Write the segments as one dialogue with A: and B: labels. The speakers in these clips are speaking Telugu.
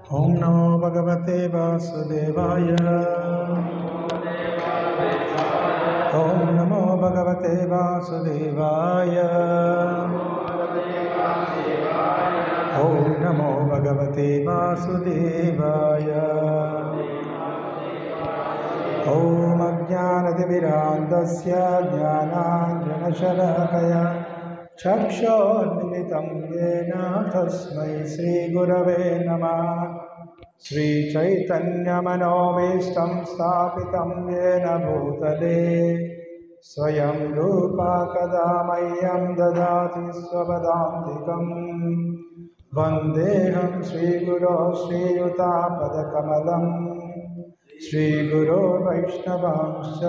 A: ॐ नमो भगवते वासुदेवाय ॐ नमो भगवते वासुदेवाय ॐ नमो भगवते वासुदेवाय ॐ अज्ञानतिविरान्तस्य ज्ञानाञ्जनशलाकया चक्षोन्मिलितं येन तस्मै श्रीगुरवे नमः श्रीचैतन्यमनोभीष्टं स्थापितं येन भूतले स्वयं रूपा कदा मह्यं ददाति स्वपदान्तिकम् वन्देऽहं श्रीगुरो श्रीयुतापदकमलम् श्रीगुरो वैष्णवांश्च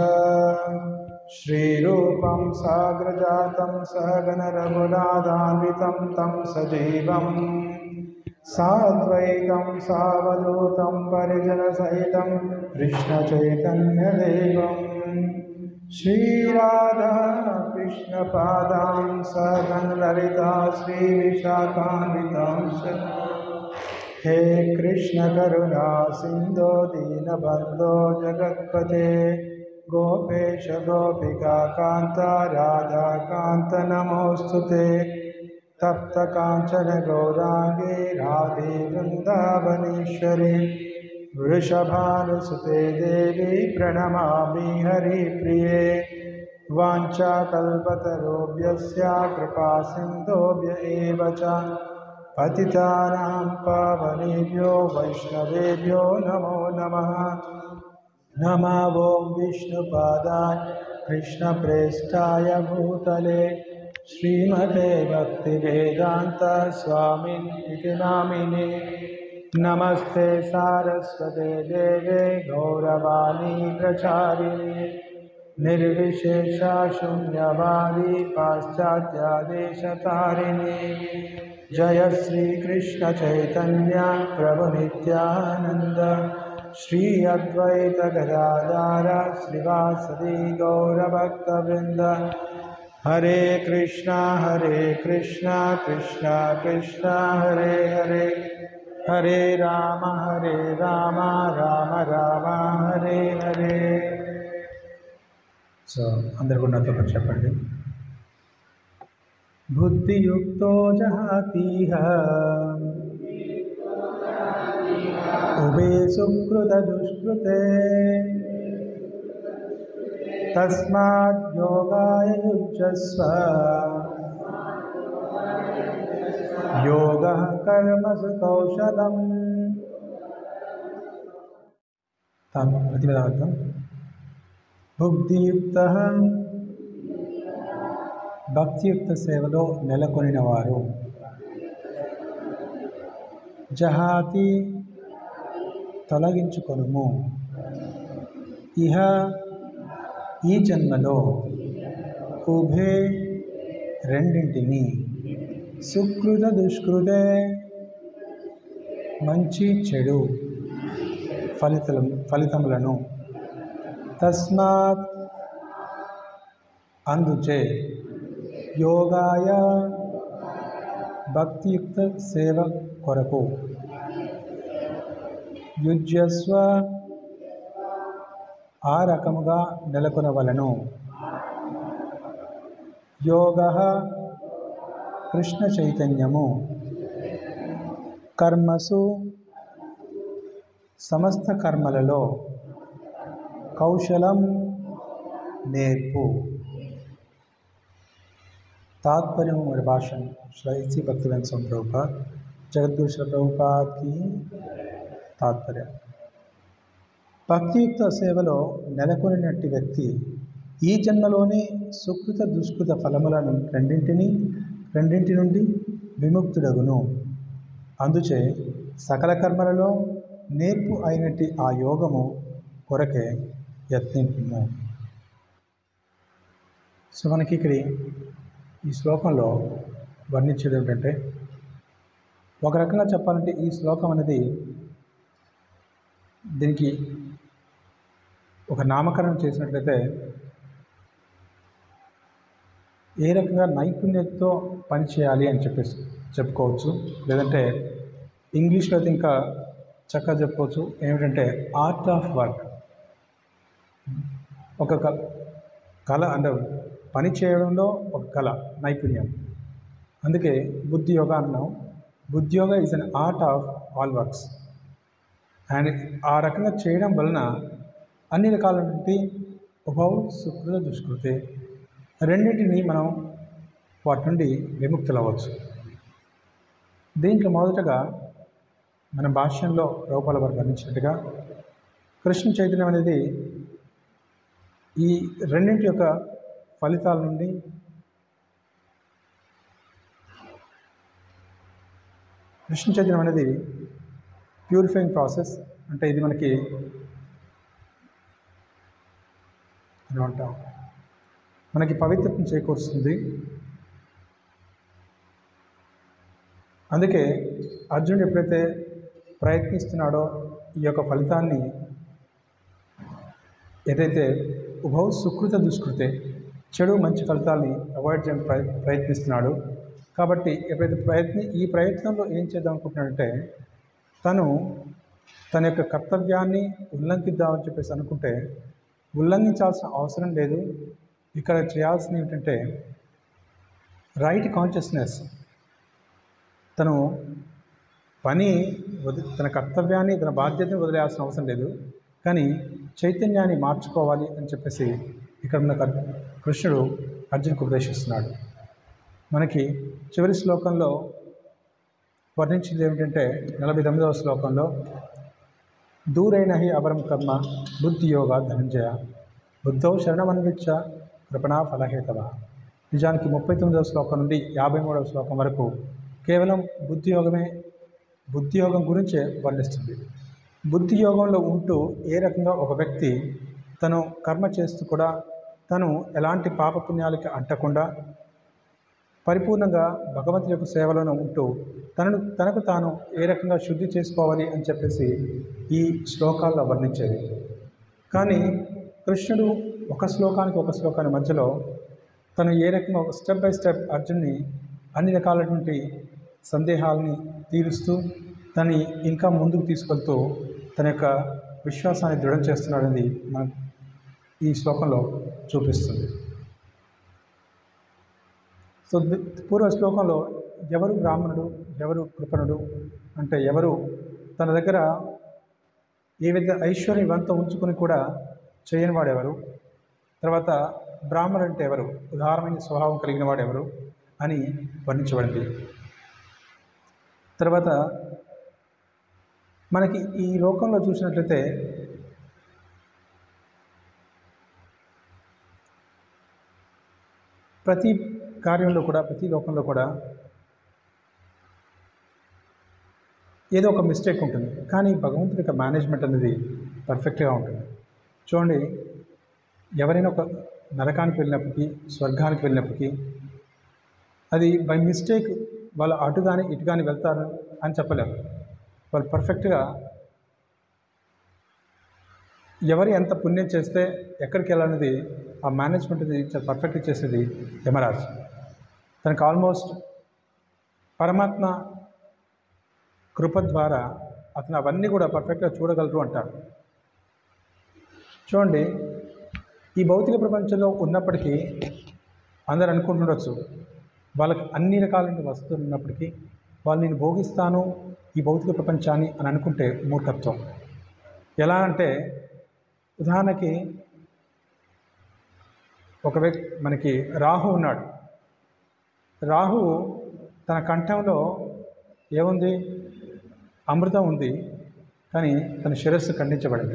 A: श्रीरूपं साग्रजातं सहगणरघुनादान्वितं तं सजीवम् साद्वैतं सावधूतं परिजनसहितं कृष्णचैतन्यदेवम् श्रीराधा कृष्णपादां सहगणललिता श्रीविशाखान्वितांश्च हे कृष्णकरुणा सिन्धो दीनबन्धो जगत्पते गोपेश गोपिका कान्ता राधाकान्त नमोऽस्तु ते तप्तकाञ्चन गौराङ्गे राधे वृन्दावनेश्वरी वृषभानुसुते देवी प्रणमामि हरिप्रिये वाञ्छाकल्पतरुभ्यस्य कृपा सिन्धोभ्य एव च पतितानां पावनेभ्यो वैष्णवेभ्यो नमो नमः नमः ॐ विष्णुपादाय कृष्णप्रेष्ठाय भूतले श्रीमते भक्तिवेदान्तस्वामिन् इति नामिने नमस्ते सारस्वते देवे गौरवाणी प्रचारिणे निर्विशेषा शून्यवादी पाश्चात्यादेशतारिणे जय श्रीकृष्णचैतन्य प्रभुनित्यानन्द श्री अद्वैतगदाधार श्रीवासदि गौरभक्तवृन्द हरे कृष्णा हरे कृष्णा कृष्णा कृष्णा हरे हरे हरे राम हरे राम राम రామ హరే హరే సో అందరు కూడా నాతో పాటు చెప్పండి బుద్ధియుక్తో జహాతీహ ఉభే సుకృత దుష్కృతే తస్మాత్ యోగాయ యుజ్యస్వ యోగ కర్మసు కౌశలం ప్రతిపదార్థం బుద్ధియుక్త భక్తియుక్త సేవలో నెలకొనిన వారు జహాతి తొలగించుకొనుము ఇహ ఈ జన్మలో ఉభే రెండింటిని సుకృత దుష్కృతే మంచి చెడు ఫలితం ఫలితములను తస్మాత్ అందుచే యోగాయ భక్తియుక్త సేవ కొరకు యుజ్యస్వ ఆ రకముగా నెలకొనవలను యోగ కృష్ణ చైతన్యము కర్మసు సమస్త కర్మలలో కౌశలం నేర్పు తాత్పర్యం మరి భాషను శ్రైతి భక్తివేంద్ర స్వామి ప్రభుపాద్ జగద్గురు శ్రీ ప్రభుపాద్కి తాత్పర్యం భక్తియుక్త సేవలో నెలకొనినట్టి వ్యక్తి ఈ జన్మలోనే సుకృత దుష్కృత ఫలములను రెండింటిని రెండింటి నుండి విముక్తుడగును అందుచే సకల కర్మలలో నేర్పు అయినట్టి ఆ యోగము కొరకే యత్నింపుము సో మనకి ఇక్కడ ఈ శ్లోకంలో వర్ణించేది ఏమిటంటే ఒక రకంగా చెప్పాలంటే ఈ శ్లోకం అనేది దీనికి ఒక నామకరణం చేసినట్లయితే ఏ రకంగా నైపుణ్యతతో పని చేయాలి అని చెప్పేసి చెప్పుకోవచ్చు లేదంటే ఇంగ్లీష్లో అయితే ఇంకా చక్కగా చెప్పుకోవచ్చు ఏమిటంటే ఆర్ట్ ఆఫ్ వర్క్ ఒక క కళ అంటే పని చేయడంలో ఒక కళ నైపుణ్యం అందుకే బుద్ధి యోగా అన్నాం బుద్ధి yoga is an art of all works and ఆ రకంగా చేయడం వలన అన్ని రకాలైనటువంటి ఉభవ సుకృత దుష్కృతి రెండింటిని మనం వాటి నుండి విముక్తులవ్వచ్చు దీంట్లో మొదటగా మన భాష్యంలో రూపాల వారు వర్ణించినట్టుగా కృష్ణ చైతన్యం అనేది ఈ రెండింటి యొక్క ఫలితాల నుండి కృష్ణ చైతన్యం అనేది ప్యూరిఫైయింగ్ ప్రాసెస్ అంటే ఇది మనకి ఏమంటాం మనకి పవిత్రతను చేకూరుస్తుంది అందుకే అర్జునుడు ఎప్పుడైతే ప్రయత్నిస్తున్నాడో ఈ యొక్క ఫలితాన్ని ఏదైతే ఉభౌ సుకృత దుష్కృతే చెడు మంచి ఫలితాల్ని అవాయిడ్ చేయడం ప్రయ ప్రయత్నిస్తున్నాడు కాబట్టి ఎప్పుడైతే ప్రయత్ని ఈ ప్రయత్నంలో ఏం చేద్దాం అనుకుంటున్నాడంటే తను తన యొక్క కర్తవ్యాన్ని ఉల్లంఘిద్దామని చెప్పేసి అనుకుంటే ఉల్లంఘించాల్సిన అవసరం లేదు ఇక్కడ చేయాల్సింది ఏంటంటే రైట్ కాన్షియస్నెస్ తను పని వది తన కర్తవ్యాన్ని తన బాధ్యతని వదిలేయాల్సిన అవసరం లేదు కానీ చైతన్యాన్ని మార్చుకోవాలి అని చెప్పేసి ఇక్కడ ఉన్న కర్- కృష్ణుడు అర్జున్కు ఉపదేశిస్తున్నాడు మనకి చివరి శ్లోకంలో వర్ణించింది ఏమిటంటే నలభై తొమ్మిదవ శ్లోకంలో దూరైన హి అపరం కర్మ బుద్ధి యోగా ధనంజయ బుద్ధౌ శరణమన్విచ్చ కృపణా ఫలహేతవ నిజానికి ముప్పై తొమ్మిదవ శ్లోకం నుండి యాభై మూడవ శ్లోకం వరకు కేవలం బుద్ధి యోగమే బుద్ధి యోగం గురించే వర్ణిస్తుంది బుద్ధి యోగంలో ఉంటూ ఏ రకంగా ఒక వ్యక్తి తను కర్మ చేస్తూ కూడా తను ఎలాంటి పాపపుణ్యాలకి అంటకుండా పరిపూర్ణంగా భగవంతుడి యొక్క సేవలోనే ఉంటూ తనను తనకు తాను ఏ రకంగా శుద్ధి చేసుకోవాలి అని చెప్పేసి ఈ శ్లోకాల్లో వర్ణించేది కానీ కృష్ణుడు ఒక శ్లోకానికి ఒక శ్లోకానికి మధ్యలో తను ఏ రకంగా ఒక స్టెప్ బై స్టెప్ అర్జున్ని అన్ని రకాలైనటువంటి సందేహాలని తీరుస్తూ తనని ఇంకా ముందుకు తీసుకెళ్తూ తన యొక్క విశ్వాసాన్ని దృఢం చేస్తున్నాడని మన ఈ శ్లోకంలో చూపిస్తుంది సో ది- పూర్వ శ్లోకంలో ఎవరు బ్రాహ్మణుడు ఎవరు కృపణుడు అంటే ఎవరు తన దగ్గర ఏ విధ ఐశ్వర్యవంతం ఉంచుకొని కూడా చేయని వాడెవరు తర్వాత బ్రాహ్మణుడు అంటే ఎవరు ఉదాహరణమైన స్వభావం కలిగిన వాడు ఎవరు అని వర్ణించబడింది తర్వాత మనకి ఈ లోకంలో చూసినట్లయితే ప్రతి కార్యంలో కూడా ప్రతి లోకంలో కూడా ఏదో ఒక మిస్టేక్ ఉంటుంది కానీ భగవంతుడి యొక్క మేనేజ్మెంట్ అనేది పర్ఫెక్ట్గా ఉంటుంది చూడండి ఎవరైనా ఒక నరకానికి వెళ్ళినప్పటికీ స్వర్గానికి వెళ్ళినప్పటికీ అది బై మిస్టేక్ వాళ్ళు అటు కానీ ఇటు కానీ వెళ్తారు అని చెప్పలేరు వాళ్ళు పర్ఫెక్ట్గా ఎవరు ఎంత పుణ్యం చేస్తే ఎక్కడికి వెళ్ళాలనేది ఆ మేనేజ్మెంట్ అది చాలా పర్ఫెక్ట్గా చేసేది యమరాజ్ తనకు ఆల్మోస్ట్ పరమాత్మ కృప ద్వారా అతను అవన్నీ కూడా పర్ఫెక్ట్గా చూడగలరు అంటారు చూడండి ఈ భౌతిక ప్రపంచంలో ఉన్నప్పటికీ అందరు అనుకుంటుండొచ్చు వాళ్ళకి అన్ని రకాలైన వస్తువులు ఉన్నప్పటికీ వాళ్ళు నేను భోగిస్తాను ఈ భౌతిక ప్రపంచాన్ని అని అనుకుంటే మూర్ఖత్వం ఎలా అంటే ఉదాహరణకి ఒక వ్యక్తి మనకి రాహు ఉన్నాడు రాహు తన కంఠంలో ఏముంది అమృతం ఉంది కానీ తన శిరస్సు ఖండించబడింది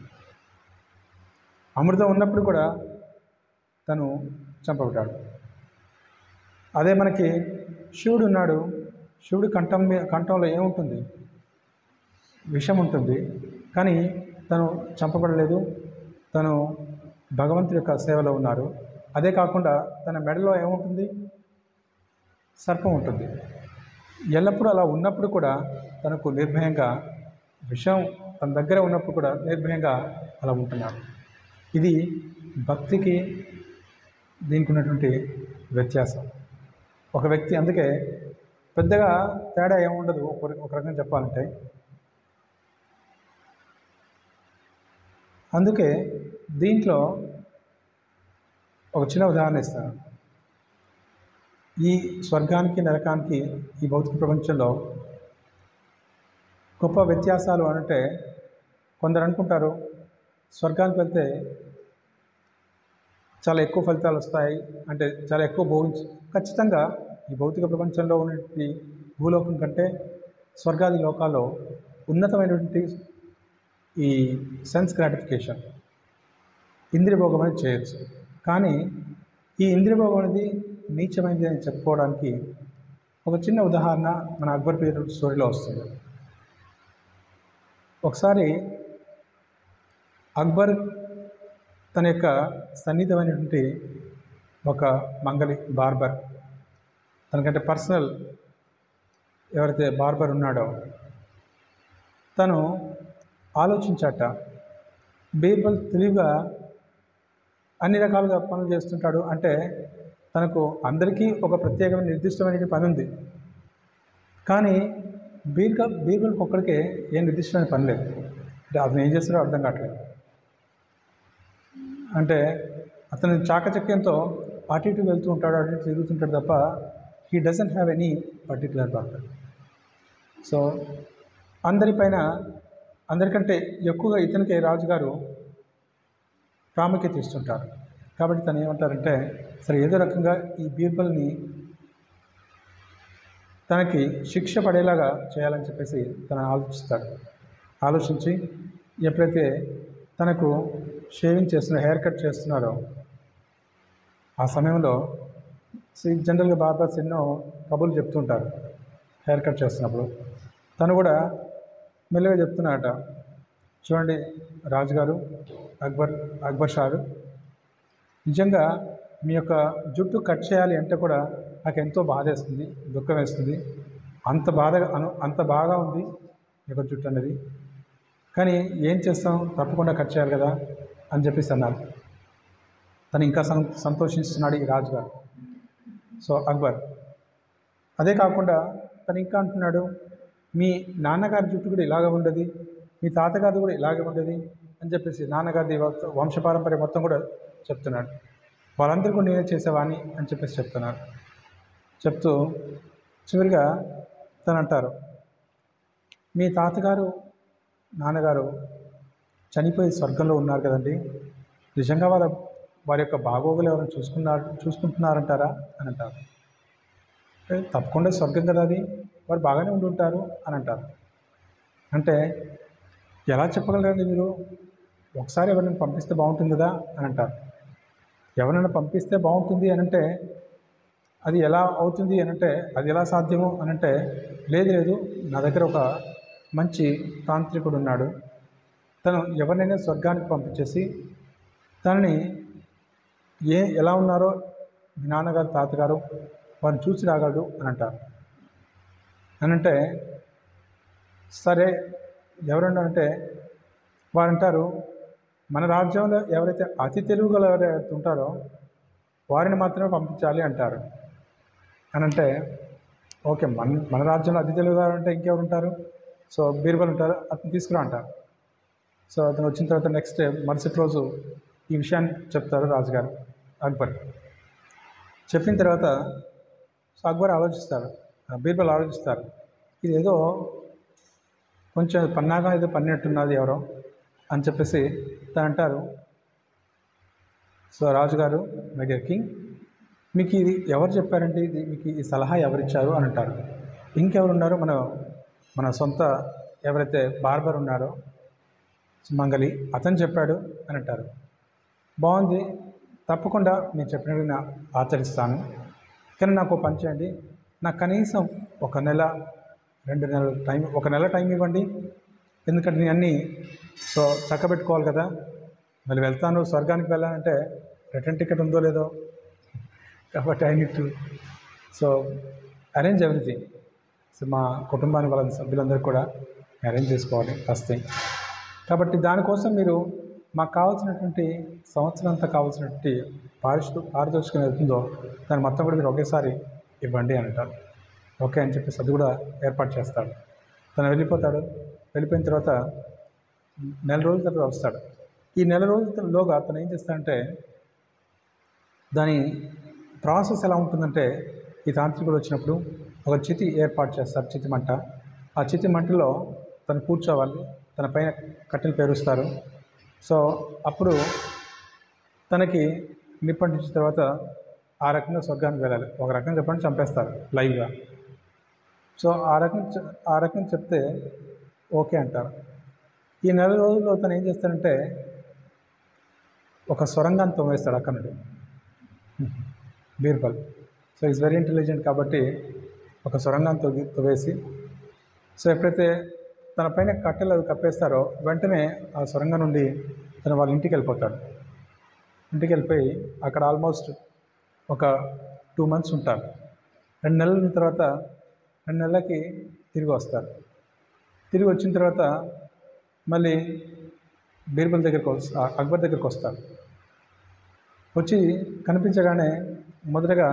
A: అమృతం ఉన్నప్పుడు కూడా తను చంపబడ్డాడు అదే మనకి శివుడు ఉన్నాడు శివుడు కంఠం మీ కంఠంలో ఏముంటుంది విషం ఉంటుంది కానీ తను చంపబడలేదు తను భగవంతుడి యొక్క సేవలో ఉన్నారు అదే కాకుండా తన మెడలో ఏముంటుంది సర్పం ఉంటుంది ఎల్లప్పుడూ అలా ఉన్నప్పుడు కూడా తనకు నిర్భయంగా విషం తన దగ్గర ఉన్నప్పుడు కూడా నిర్భయంగా అలా ఉంటున్నాడు ఇది భక్తికి దీనికి ఉన్నటువంటి వ్యత్యాసం ఒక వ్యక్తి అందుకే పెద్దగా తేడా ఏముండదు ఒక ఒక రకంగా చెప్పాలంటే అందుకే దీంట్లో ఒక చిన్న ఉదాహరణ ఇస్తాను ఈ స్వర్గానికి నరకానికి ఈ భౌతిక ప్రపంచంలో గొప్ప వ్యత్యాసాలు అంటే కొందరు అనుకుంటారు స్వర్గానికి వెళ్తే చాలా ఎక్కువ ఫలితాలు వస్తాయి అంటే చాలా ఎక్కువ భోగించి ఖచ్చితంగా ఈ భౌతిక ప్రపంచంలో ఉన్నటువంటి భూలోకం కంటే స్వర్గాది లోకాల్లో ఉన్నతమైనటువంటి ఈ సెన్స్ గ్రాటిఫికేషన్ ఇంద్రియ భోగం అనేది చేయొచ్చు కానీ ఈ ఇంద్రియ భోగం అనేది నీచమైనది అని చెప్పుకోవడానికి ఒక చిన్న ఉదాహరణ మన అక్బర్ పీరియడ్ స్టోరీలో వస్తుంది ఒకసారి అక్బర్ తన యొక్క సన్నిహితమైనటువంటి ఒక మంగలి బార్బర్ తనకంటే పర్సనల్ ఎవరైతే బార్బర్ ఉన్నాడో తను ఆలోచించాట బీర్బల్ తెలివిగా అన్ని రకాలుగా పనులు చేస్తుంటాడు అంటే తనకు అందరికీ ఒక ప్రత్యేకమైన నిర్దిష్టమైన పని ఉంది కానీ బీర్క బీర్బల్కి ఒక్కడికే ఏం నిర్దిష్టమైన పని లేదు అంటే అతను ఏం చేస్తాడో అర్థం కావట్లేదు అంటే అతను చాకచక్యంతో అటు ఇటు వెళ్తూ ఉంటాడు అటు ఇటు తిరుగుతుంటాడు తప్ప he doesn't have any particular work so అందరిపైన అందరికంటే ఎక్కువగా ఇతనికి రాజుగారు ప్రాముఖ్యత ఇస్తుంటారు కాబట్టి తను ఏమంటారంటే సరే ఏదో రకంగా ఈ బీర్బల్ని తనకి శిక్ష పడేలాగా చేయాలని చెప్పేసి తను ఆలోచిస్తాడు ఆలోచించి ఎప్పుడైతే తనకు షేవింగ్ చేస్తున్న హెయిర్ కట్ చేస్తున్నారో ఆ సమయంలో సి- జనరల్గా బార్బర్స్ ఎన్నో కబుర్లు చెప్తుంటారు హెయిర్ కట్ చేస్తున్నప్పుడు తను కూడా మెల్లగా చెప్తున్నాడట చూడండి రాజుగారు అక్బర్ అక్బర్ షారు నిజంగా మీ యొక్క జుట్టు కట్ చేయాలి అంటే కూడా నాకు ఎంతో బాధ వేస్తుంది దుఃఖం వేస్తుంది అంత బాధగా అను అంత బాగా ఉంది మీ యొక్క జుట్టు అనేది కానీ ఏం చేస్తాం తప్పకుండా కట్ చేయాలి కదా అని చెప్పేసి అన్నారు తను ఇంకా సం సంతోషిస్తున్నాడు ఈ రాజుగారు సో అక్బర్ అదే కాకుండా తను ఇంకా అంటున్నాడు మీ నాన్నగారి జుట్టు కూడా ఇలాగే ఉండదు మీ తాతగారిది కూడా ఇలాగే ఉండదు అని చెప్పేసి నాన్నగారిది వంశ- వంశపారంపర్యం మొత్తం కూడా చెప్తున్నాడు వాళ్ళందరూ కూడా నేనే చేసేవాణ్ణి అని చెప్పేసి చెప్తున్నారు చెప్తూ చివరిగా తను అంటారు మీ తాతగారు నాన్నగారు చనిపోయి స్వర్గంలో ఉన్నారు కదండి నిజంగా వాళ్ళ వారి యొక్క బాగోగులు ఎవరైనా చూసుకున్నారు చూసుకుంటున్నారంటారా అని అంటారు "ఏ, తప్పకుండా స్వర్గం కదా అది వారు బాగానే ఉండి ఉంటారు అని అంటారు అంటే ఎలా చెప్పగలరండి మీరు ఒకసారి ఎవరిని పంపిస్తే బాగుంటుంది కదా అని అంటారు ఎవరైనా పంపిస్తే బాగుంటుంది అని అంటే అది ఎలా అవుతుంది అని అంటే అది ఎలా సాధ్యము అని అంటే లేదు లేదు నా దగ్గర ఒక మంచి తాంత్రికుడు ఉన్నాడు తను ఎవరినైనా స్వర్గానికి పంపించేసి తనని ఏ ఎలా ఉన్నారో మీ నాన్నగారు తాతగారు వారిని చూసి రాగలడు అని అంటారు అని అంటే సరే ఎవరన్నారంటే వారంటారు మన రాజ్యంలో ఎవరైతే అతి తెలుగు గల ఎవరైతే ఉంటారో వారిని మాత్రమే పంపించాలి అంటారు అని అంటే ఓకే మన మన రాజ్యంలో అతి తెలుగు గారు అంటే ఇంకెవరు ఉంటారు సో బీర్బల్ ఉంటారు అతను తీసుకురా అంటారు సో అతను వచ్చిన తర్వాత నెక్స్ట్ డే మరుసటి రోజు ఈ విషయాన్ని చెప్తారు రాజుగారు అక్బర్ చెప్పిన తర్వాత సో అక్బర్ ఆలోచిస్తారు ఆ బీర్బల్ ఆలోచిస్తారు ఇది ఏదో కొంచెం పన్నాగా ఏదో పన్నట్టున్నది ఎవరో అని చెప్పేసి తను అంటారు సో రాజుగారు మై డియర్ కింగ్ మీకు ఇది ఎవరు చెప్పారంటే ఇది మీకు ఈ సలహా ఎవరిచ్చారు అని అంటారు ఇంకెవరు ఉన్నారు మన మన సొంత ఎవరైతే బార్బర్ ఉన్నారో మంగలి అతను చెప్పాడు అని అంటారు బాగుంది తప్పకుండా మీరు చెప్పినట్టు నేను ఆచరిస్తాను కానీ నాకు ఓ పని చేయండి నాకు కనీసం ఒక నెల రెండు నెలల టైం ఒక నెల టైం ఇవ్వండి ఎందుకంటే నేను అన్నీ సో చక్కబెట్టుకోవాలి కదా మళ్ళీ వెళ్తాను స్వర్గానికి వెళ్ళాలంటే రిటర్న్ టికెట్ ఉందో లేదో కాబట్టి I need to so arrange everything so మా కుటుంబానికి వాళ్ళ సభ్యులందరూ కూడా అరేంజ్ చేసుకోవాలి ఫస్ట్ థింగ్ కాబట్టి దానికోసం మీరు మాకు కావాల్సినటువంటి సంవత్సరం అంతా కావాల్సినటువంటి పారిశు పారితోషికం అవుతుందో దాన్ని మొత్తం కూడా మీరు ఒకేసారి ఇవ్వండి అని అంటారు ఓకే అని చెప్పేసి అది కూడా ఏర్పాటు చేస్తాడు తను వెళ్ళిపోతాడు వెళ్ళిపోయిన తర్వాత నెల రోజుల తర్వాత వస్తాడు ఈ నెల రోజుల్లోగా అతను ఏం చేస్తాడంటే దాని ప్రాసెస్ ఎలా ఉంటుందంటే ఈ తాంత్రికుడు వచ్చినప్పుడు ఒక చితి ఏర్పాటు చేస్తారు చితి మంట ఆ చితి మంటలో తను కూర్చోవాలి తన పైన కట్టెలు పేరుస్తారు సో అప్పుడు తనకి నిప్పంటించిన తర్వాత ఆ రకంగా స్వర్గానికి వెళ్ళాలి ఒక రకంగా చెప్పండి చంపేస్తారు లైవ్గా సో ఆ రకం చె- ఆ రకం చెప్తే ఓకే అంటారు ఈ నెల రోజుల్లో తను ఏం చేస్తాడంటే ఒక సొరంగాన్ని తోమేస్తాడు అక్కడ నుండి Birbal so is very intelligent కాబట్టి ఒక సొరంగాన్ని తవ్వి తవ్వేసి సో ఎప్పుడైతే తన పైన కట్టెలు అవి కప్పేస్తారో వెంటనే ఆ సొరంగం నుండి తను వాళ్ళ ఇంటికి వెళ్ళిపోతాడు ఇంటికి వెళ్ళిపోయి అక్కడ ఆల్మోస్ట్ ఒక టూ మంత్స్ ఉంటారు రెండు నెలల తర్వాత రెండు నెలలకి తిరిగి వస్తారు తిరిగి వచ్చిన తర్వాత మళ్ళీ బీర్బల్ దగ్గరికి వస్- ఆ అక్బర్ దగ్గరికి వస్తారు వచ్చి కనిపించగానే మొదటగా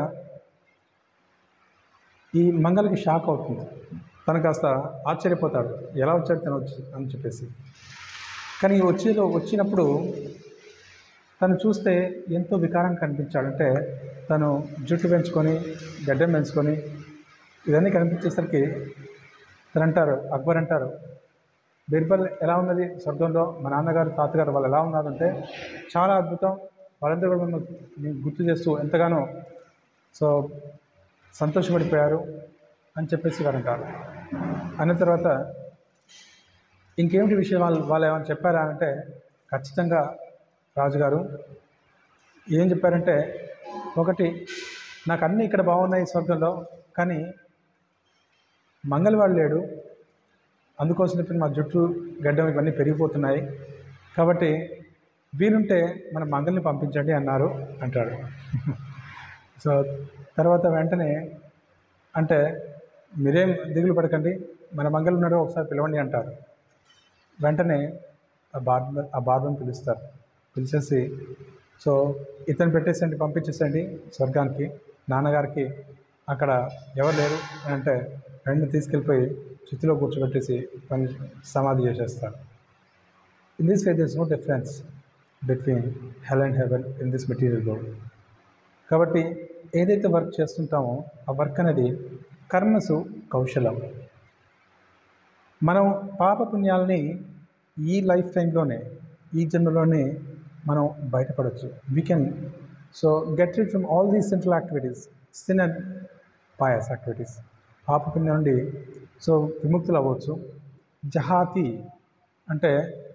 A: ఈ మంగళకి షాక్ అవుతుంది తను కాస్త ఆశ్చర్యపోతాడు ఎలా వచ్చాడు తను వచ్చి అని చెప్పేసి కానీ వచ్చి వచ్చినప్పుడు తను చూస్తే ఎంతో వికారం కనిపించాడు అంటే తను జుట్టు పెంచుకొని గడ్డం పెంచుకొని ఇవన్నీ కనిపించేసరికి తను అంటారు అక్బర్ అంటారు బీర్బల్ ఎలా ఉన్నది స్వర్గంలో మా నాన్నగారు తాతగారు వాళ్ళు ఎలా ఉన్నారంటే చాలా అద్భుతం వాళ్ళందరూ కూడా మమ్మల్ని గుర్తు చేస్తూ ఎంతగానో సో సంతోషపడిపోయారు అని చెప్పేసి వారు అంటారు అన్న తర్వాత ఇంకేమిటి విషయం వాళ్ళు వాళ్ళు ఏమైనా చెప్పారా అంటే ఖచ్చితంగా రాజుగారు ఏం చెప్పారంటే ఒకటి నాకు అన్నీ ఇక్కడ బాగున్నాయి స్వర్గంలో కానీ మంగళవాడు లేడు అందుకోసం చెప్పి మా జుట్టు గడ్డం ఇవన్నీ పెరిగిపోతున్నాయి కాబట్టి వీలుంటే మన మంగళని పంపించండి అన్నారు అంటాడు సో తర్వాత వెంటనే అంటే మీరేం దిగులు పడకండి మన మంగళం ఉన్నాడో ఒకసారి పిలవండి అంటారు వెంటనే ఆ బార్బర్ ఆ బార్బర్ని పిలుస్తారు పిలిచేసి సో ఇతను పెట్టేసండి పంపించేసండి స్వర్గానికి నాన్నగారికి అక్కడ ఎవరు లేరు అని అంటే రెండు తీసుకెళ్ళిపోయి చితిలో కూర్చోబెట్టేసి పని సమాధి చేసేస్తారు in this way this no difference between hell and heaven in this material world కాబట్టి ఏదైతే వర్క్ చేస్తుంటామో ఆ వర్క్ అనేది కర్మసు కౌశలం మనం పాపపుణ్యాలని ఈ లైఫ్ టైంలోనే ఈ జన్మలోనే మనం బయటపడవచ్చు we can so get rid from all these simple activities sin and pious activities పాపపుణ్యం నుండి సో విముక్తులు అవ్వచ్చు జహాతి అంటే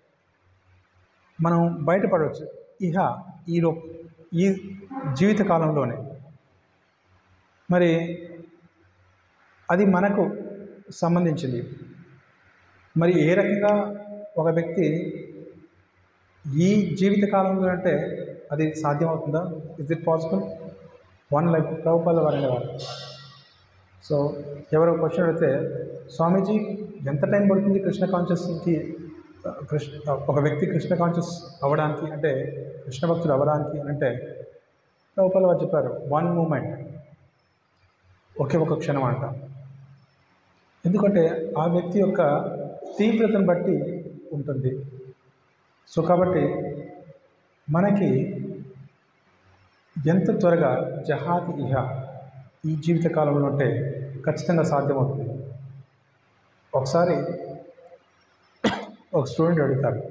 A: మనం బయటపడవచ్చు ఇహ ఈలో ఈ జీవిత కాలంలోనే మరి అది మనకు సంబంధించింది మరి ఏ రకంగా ఒక వ్యక్తి ఈ జీవిత కాలంలో అంటే అది సాధ్యమవుతుందా is it possible one life Prabhupada వారు అనేవారు సో ఎవరో క్వశ్చన్ అడిగితే స్వామీజీ ఎంత టైం పడుతుంది కృష్ణ కాన్షియస్కి కృష్ణ ఒక వ్యక్తి కృష్ణ కాన్షియస్ అవ్వడానికి అంటే కృష్ణ భక్తుడు అవ్వడానికి అని అంటే ప్రభుపాల వారు చెప్పారు వన్ మూమెంట్ ఒకే ఒక క్షణం అంట ఎందుకంటే ఆ వ్యక్తి యొక్క తీవ్రతను బట్టి ఉంటుంది సో కాబట్టి మనకి ఎంత త్వరగా జహాది ఇహ ఈ జీవిత కాలంలో ఉంటే ఖచ్చితంగా సాధ్యమవుతుంది ఒకసారి ఒక స్టూడెంట్ అడుగుతారు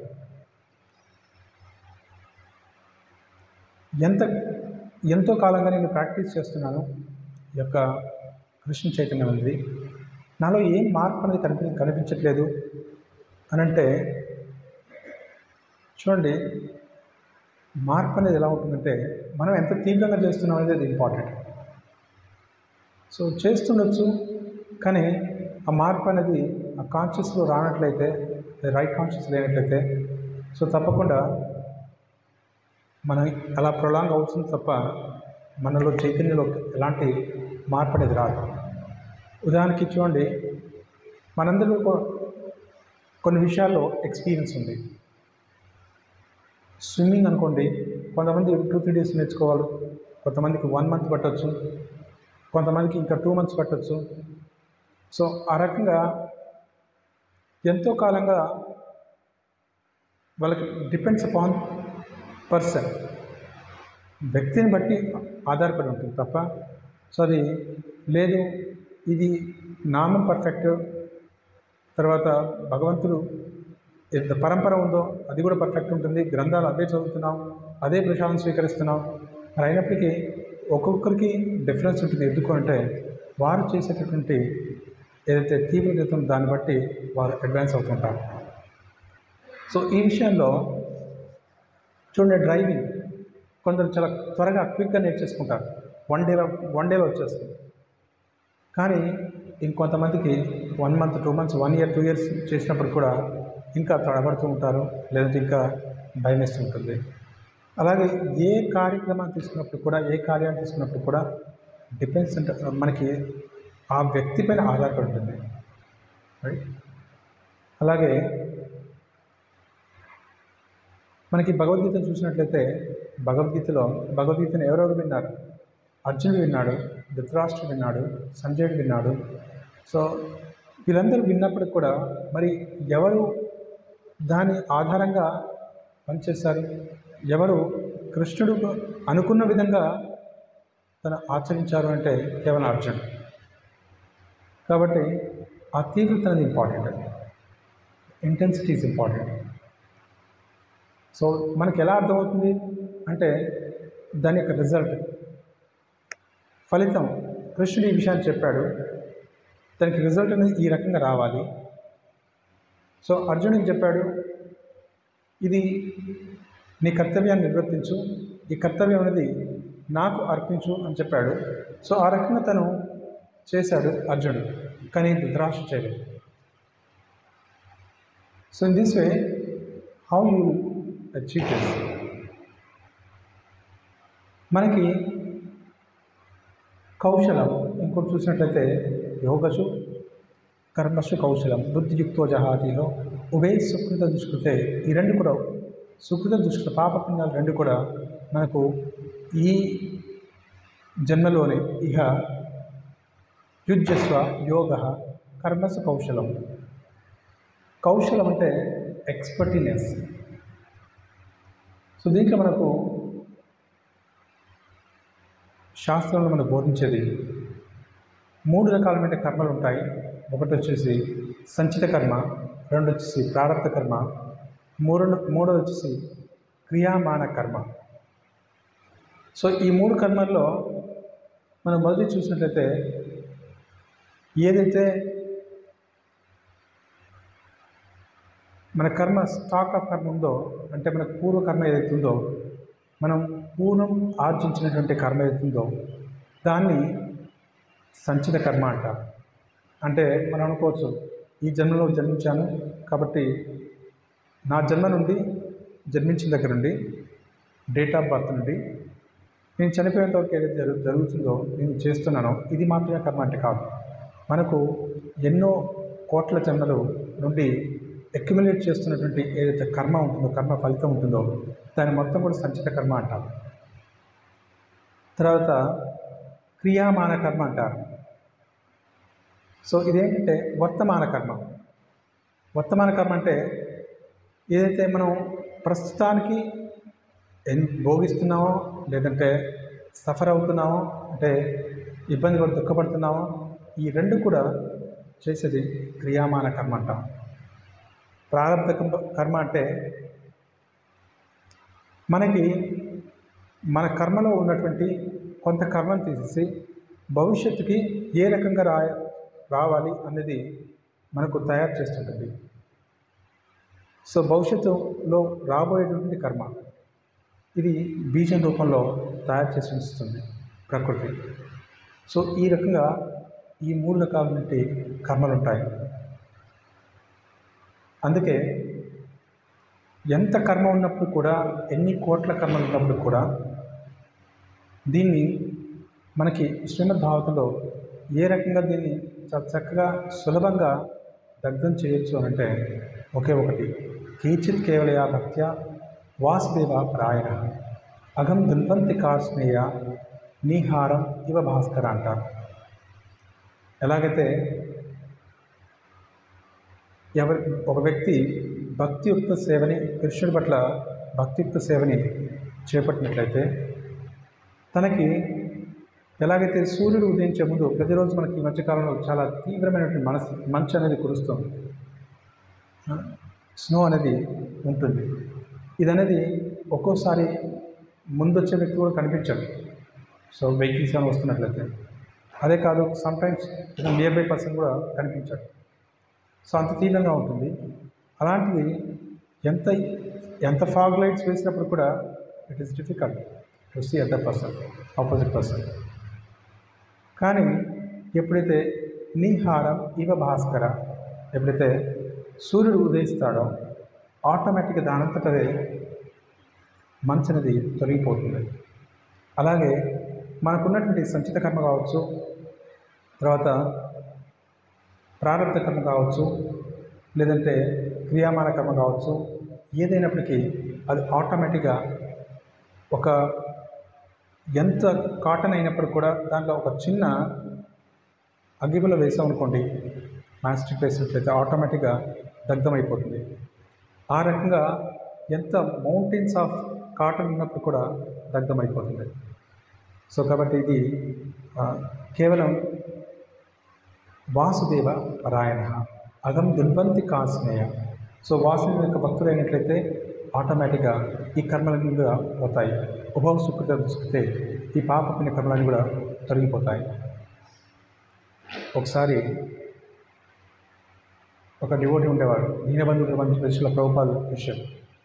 A: ఎంత ఎంతో కాలంగా నేను ప్రాక్టీస్ చేస్తున్నాను ఈ యొక్క కృష్ణ చైతన్యం అనేది నాలో ఏం మార్పు అనేది కనిపి కనిపించట్లేదు అని అంటే చూడండి మార్పు అనేది ఎలా ఉంటుందంటే మనం ఎంత తీవ్రంగా చేస్తున్నాం అనేది అది ఇంపార్టెంట్ సో చేస్తుండొచ్చు కానీ ఆ మార్పు అనేది ఆ కాన్షియస్లో రానట్లయితే రైట్ కాన్షియస్ లేనట్లయితే సో తప్పకుండా మనం అలా ప్రొలాంగ్ అవుతుంది తప్ప మనలో చైతన్యంలో ఎలాంటి మార్పు అనేది రాదు ఉదాహరణకి చూడండి మనందరిలో కొ- కొన్ని విషయాల్లో ఎక్స్పీరియన్స్ ఉంది స్విమ్మింగ్ అనుకోండి కొంతమంది టూ త్రీ డేస్ నేర్చుకోవాలి కొంతమందికి వన్ మంత్ పట్టొచ్చు కొంతమందికి ఇంకా టూ మంత్స్ పట్టొచ్చు సో ఆ రకంగా ఎంతో కాలంగా వాళ్ళకి డిపెండ్స్ అపాన్ పర్సన్ వ్యక్తిని బట్టి ఆధారపడి ఉంటుంది తప్ప సో అది లేదు ఇది నామం పర్ఫెక్ట్ తర్వాత భగవంతుడు ఎంత పరంపర ఉందో అది కూడా పర్ఫెక్ట్ ఉంటుంది గ్రంథాలు అవే చదువుతున్నాం అదే ప్రశాంతం స్వీకరిస్తున్నాం మరి అయినప్పటికీ ఒక్కొక్కరికి డిఫరెన్స్ ఉంటుంది ఎందుకు అంటే వారు చేసేటటువంటి ఏదైతే తీవ్రత ఉందో దాన్ని బట్టి వారు అడ్వాన్స్ అవుతుంటారు సో ఈ విషయంలో చూడండి డ్రైవింగ్ కొందరు చాలా త్వరగా క్విక్గా నేర్చేసుకుంటారు వన్ డేలో వన్ డేలో వచ్చేస్తుంది కానీ ఇంకొంతమందికి one month two months one year two years చేసినప్పుడు కూడా ఇంకా తడబడుతూ ఉంటారు లేదంటే ఇంకా భయం వేస్తూ ఉంటుంది అలాగే ఏ కార్యక్రమాన్ని తీసుకున్నప్పుడు కూడా ఏ కార్యాన్ని తీసుకున్నప్పుడు కూడా డిపెండ్స్ అంటే మనకి ఆ వ్యక్తి పైన ఆధారపడి ఉంటుంది రైట్ అలాగే మనకి భగవద్గీత చూసినట్లయితే భగవద్గీతలో భగవద్గీతను ఎవరెవరు విన్నారు అర్జునుడు విన్నాడు ధృతరాష్ట్రుడు విన్నాడు సంజయుడు విన్నాడు సో వీళ్ళందరూ విన్నప్పటికి కూడా మరి ఎవరు దాని ఆధారంగా పనిచేస్తారు ఎవరు కృష్ణుడు అనుకున్న విధంగా తను ఆచరించారు అంటే కేవలం అర్జునుడు కాబట్టి ఆ తీవ్రత అనేది important intensity is important so మనకి ఎలా అర్థమవుతుంది అంటే దాని యొక్క రిజల్ట్ ఫలితం కృష్ణుడు ఈ విషయాన్ని చెప్పాడు దానికి రిజల్ట్ అనేది ఈ రకంగా రావాలి సో అర్జునుడికి చెప్పాడు ఇది నీ కర్తవ్యాన్ని నిర్వర్తించు ఈ కర్తవ్యం అనేది నాకు అర్పించు అని చెప్పాడు సో ఆ రకంగా తను చేశాడు అర్జునుడు కానీ ధృతరాష్ట్ర చేయలేదు so in this way how you achieve this మనకి కౌశలం ఇంకోటి చూసినట్లయితే యోగసు కర్మసు కౌశలం బుద్ధియుక్తో జహాతిలో ఉభయ సుకృత దుష్కృతే ఈ రెండు కూడా సుకృత దుష్కృత పాప పుణ్యాలు రెండు కూడా మనకు ఈ జన్మలోనే ఇహ యుజ్యస్వ యోగ కర్మసు కౌశలం కౌశలం అంటే ఎక్స్పర్టీనెస్ సో దీంట్లో మనకు శాస్త్రంలో మనకు బోధించేది మూడు రకాలైన కర్మలు ఉంటాయి ఒకటి వచ్చేసి సంచిత కర్మ రెండు వచ్చేసి ప్రారంభ కర్మ మూడు మూడోది వచ్చేసి క్రియామాన కర్మ సో ఈ మూడు కర్మల్లో మనం మొదటి చూసినట్లయితే ఏదైతే మన కర్మ స్టాక్ ఆఫ్ కర్మ ఉందో అంటే మన పూర్వ కర్మ ఏదైతే ఉందో మనం పూర్వం ఆర్జించినటువంటి కర్మ ఏదైతే ఉందో దాన్ని సంచిత కర్మ అంటారు అంటే మనం అనుకోవచ్చు ఈ జన్మలో జన్మించాను కాబట్టి నా జన్మ నుండి జన్మించిన దగ్గర నుండి డేట్ ఆఫ్ బర్త్ నుండి నేను చనిపోయేంత వరకు ఏదైతే జరుగు జరుగుతుందో నేను చేస్తున్నానో ఇది మాత్రమే కర్మ అంటే కాదు మనకు ఎన్నో కోట్ల జన్మలు నుండి అక్యుములేట్ చేస్తున్నటువంటి ఏదైతే కర్మ ఉంటుందో కర్మ ఫలితం ఉంటుందో దాని మొత్తం కూడా సంచిత కర్మ అంటారు తర్వాత క్రియామాన కర్మ అంటారు సో ఇదేంటంటే వర్తమాన కర్మ వర్తమాన కర్మ అంటే ఏదైతే మనం ప్రస్తుతానికి ఎన్ భోగిస్తున్నామో లేదంటే సఫర్ అవుతున్నామో అంటే ఇబ్బంది పడి దుఃఖపడుతున్నామో ఈ రెండు కూడా చేసేది క్రియామాన కర్మ అంటాం ప్రారంభ కర్మ అంటే మనకి మన కర్మలో ఉన్నటువంటి కొంత కర్మను తీసేసి భవిష్యత్తుకి ఏ రకంగా రా రావాలి అనేది మనకు తయారు చేస్తుంటుంది సో భవిష్యత్తులో రాబోయేటువంటి కర్మ ఇది బీజం రూపంలో తయారు చేసి ఉంచుతుంది ప్రకృతి సో ఈ రకంగా ఈ మూడు రకాలైనటువంటి కర్మలు ఉంటాయి అందుకే ఎంత కర్మ ఉన్నప్పుడు కూడా ఎన్ని కోట్ల కర్మలు ఉన్నప్పుడు కూడా దీన్ని మనకి శ్రీమద్ భాగవతంలో ఏ రకంగా దీన్ని చాలా చక్కగా సులభంగా దగ్ధం చేయొచ్చు అని అంటే ఒకే ఒకటి కేచిత్ కేవలయా భక్త్య వాసుదేవ ప్రాయణ అగం దున్వంతి కాస్మేయ నీహారం ఇవ భాస్కర అంటారు ఎలాగైతే ఎవరి ఒక వ్యక్తి భక్తియుక్త సేవని కృష్ణుడి పట్ల భక్తియుక్త సేవని చేపట్టినట్లయితే తనకి ఎలాగైతే సూర్యుడు ఉదయించే ముందు ప్రతిరోజు మనకి ఈ మధ్యకాలంలో చాలా తీవ్రమైనటువంటి మనసు మంచు అనేది కురుస్తుంది స్నో అనేది ఉంటుంది ఇది అనేది ఒక్కోసారి ముందొచ్చే వ్యక్తి కూడా కనిపించాడు సో వెహికల్స్ అని వస్తున్నట్లయితే అదే కాదు సమ్టైమ్స్ నియర్ బై పర్సన్ కూడా కనిపించాడు సో అంత తీవ్రంగా ఉంటుంది అలాంటిది ఎంత ఎంత ఫాగ్ లైట్స్ వేసినప్పుడు కూడా it is difficult to see other person opposite person కానీ ఎప్పుడైతే నీహారం ఇవ భాస్కర ఎప్పుడైతే సూర్యుడు ఉదయిస్తాడో ఆటోమేటిక్గా దానంతటదే మంచు అనేది తొలగిపోతుంది అలాగే మనకున్నటువంటి సంచిత కర్మ కావచ్చు తర్వాత ప్రారంభ కర్మ కావచ్చు లేదంటే క్రియామాన కర్మ కావచ్చు ఏదైనప్పటికీ అది ఆటోమేటిక్గా ఒక ఎంత కాటన్ అయినప్పుడు కూడా దాంట్లో ఒక చిన్న అగ్గిపుల్ల వేసామనుకోండి మాస్టిక్ వేసినట్లయితే ఆటోమేటిక్గా దగ్ధమైపోతుంది ఆ రకంగా ఎంత మౌంటైన్స్ ఆఫ్ కాటన్ ఉన్నప్పుడు కూడా దగ్ధమైపోతుంది సో కాబట్టి ఇది ఆ, కేవలం వాసుదేవ పరాయణ అగం దుర్బంతి కాస్నేయ సో వాసుదేవ యొక్క భక్తుడైనట్లయితే ఆటోమేటిక్గా ఈ కర్మలన్నీ కూడా పోతాయి ఉభవ సుకృత దుష్కృతే ఈ పాప పుణ్య కర్మలన్నీ కూడా తొలగిపోతాయి ఒకసారి ఒక డివోటీ ఉండేవాడు దీనబంధు మంచి దృష్టిలో ప్రభుపాద విషయం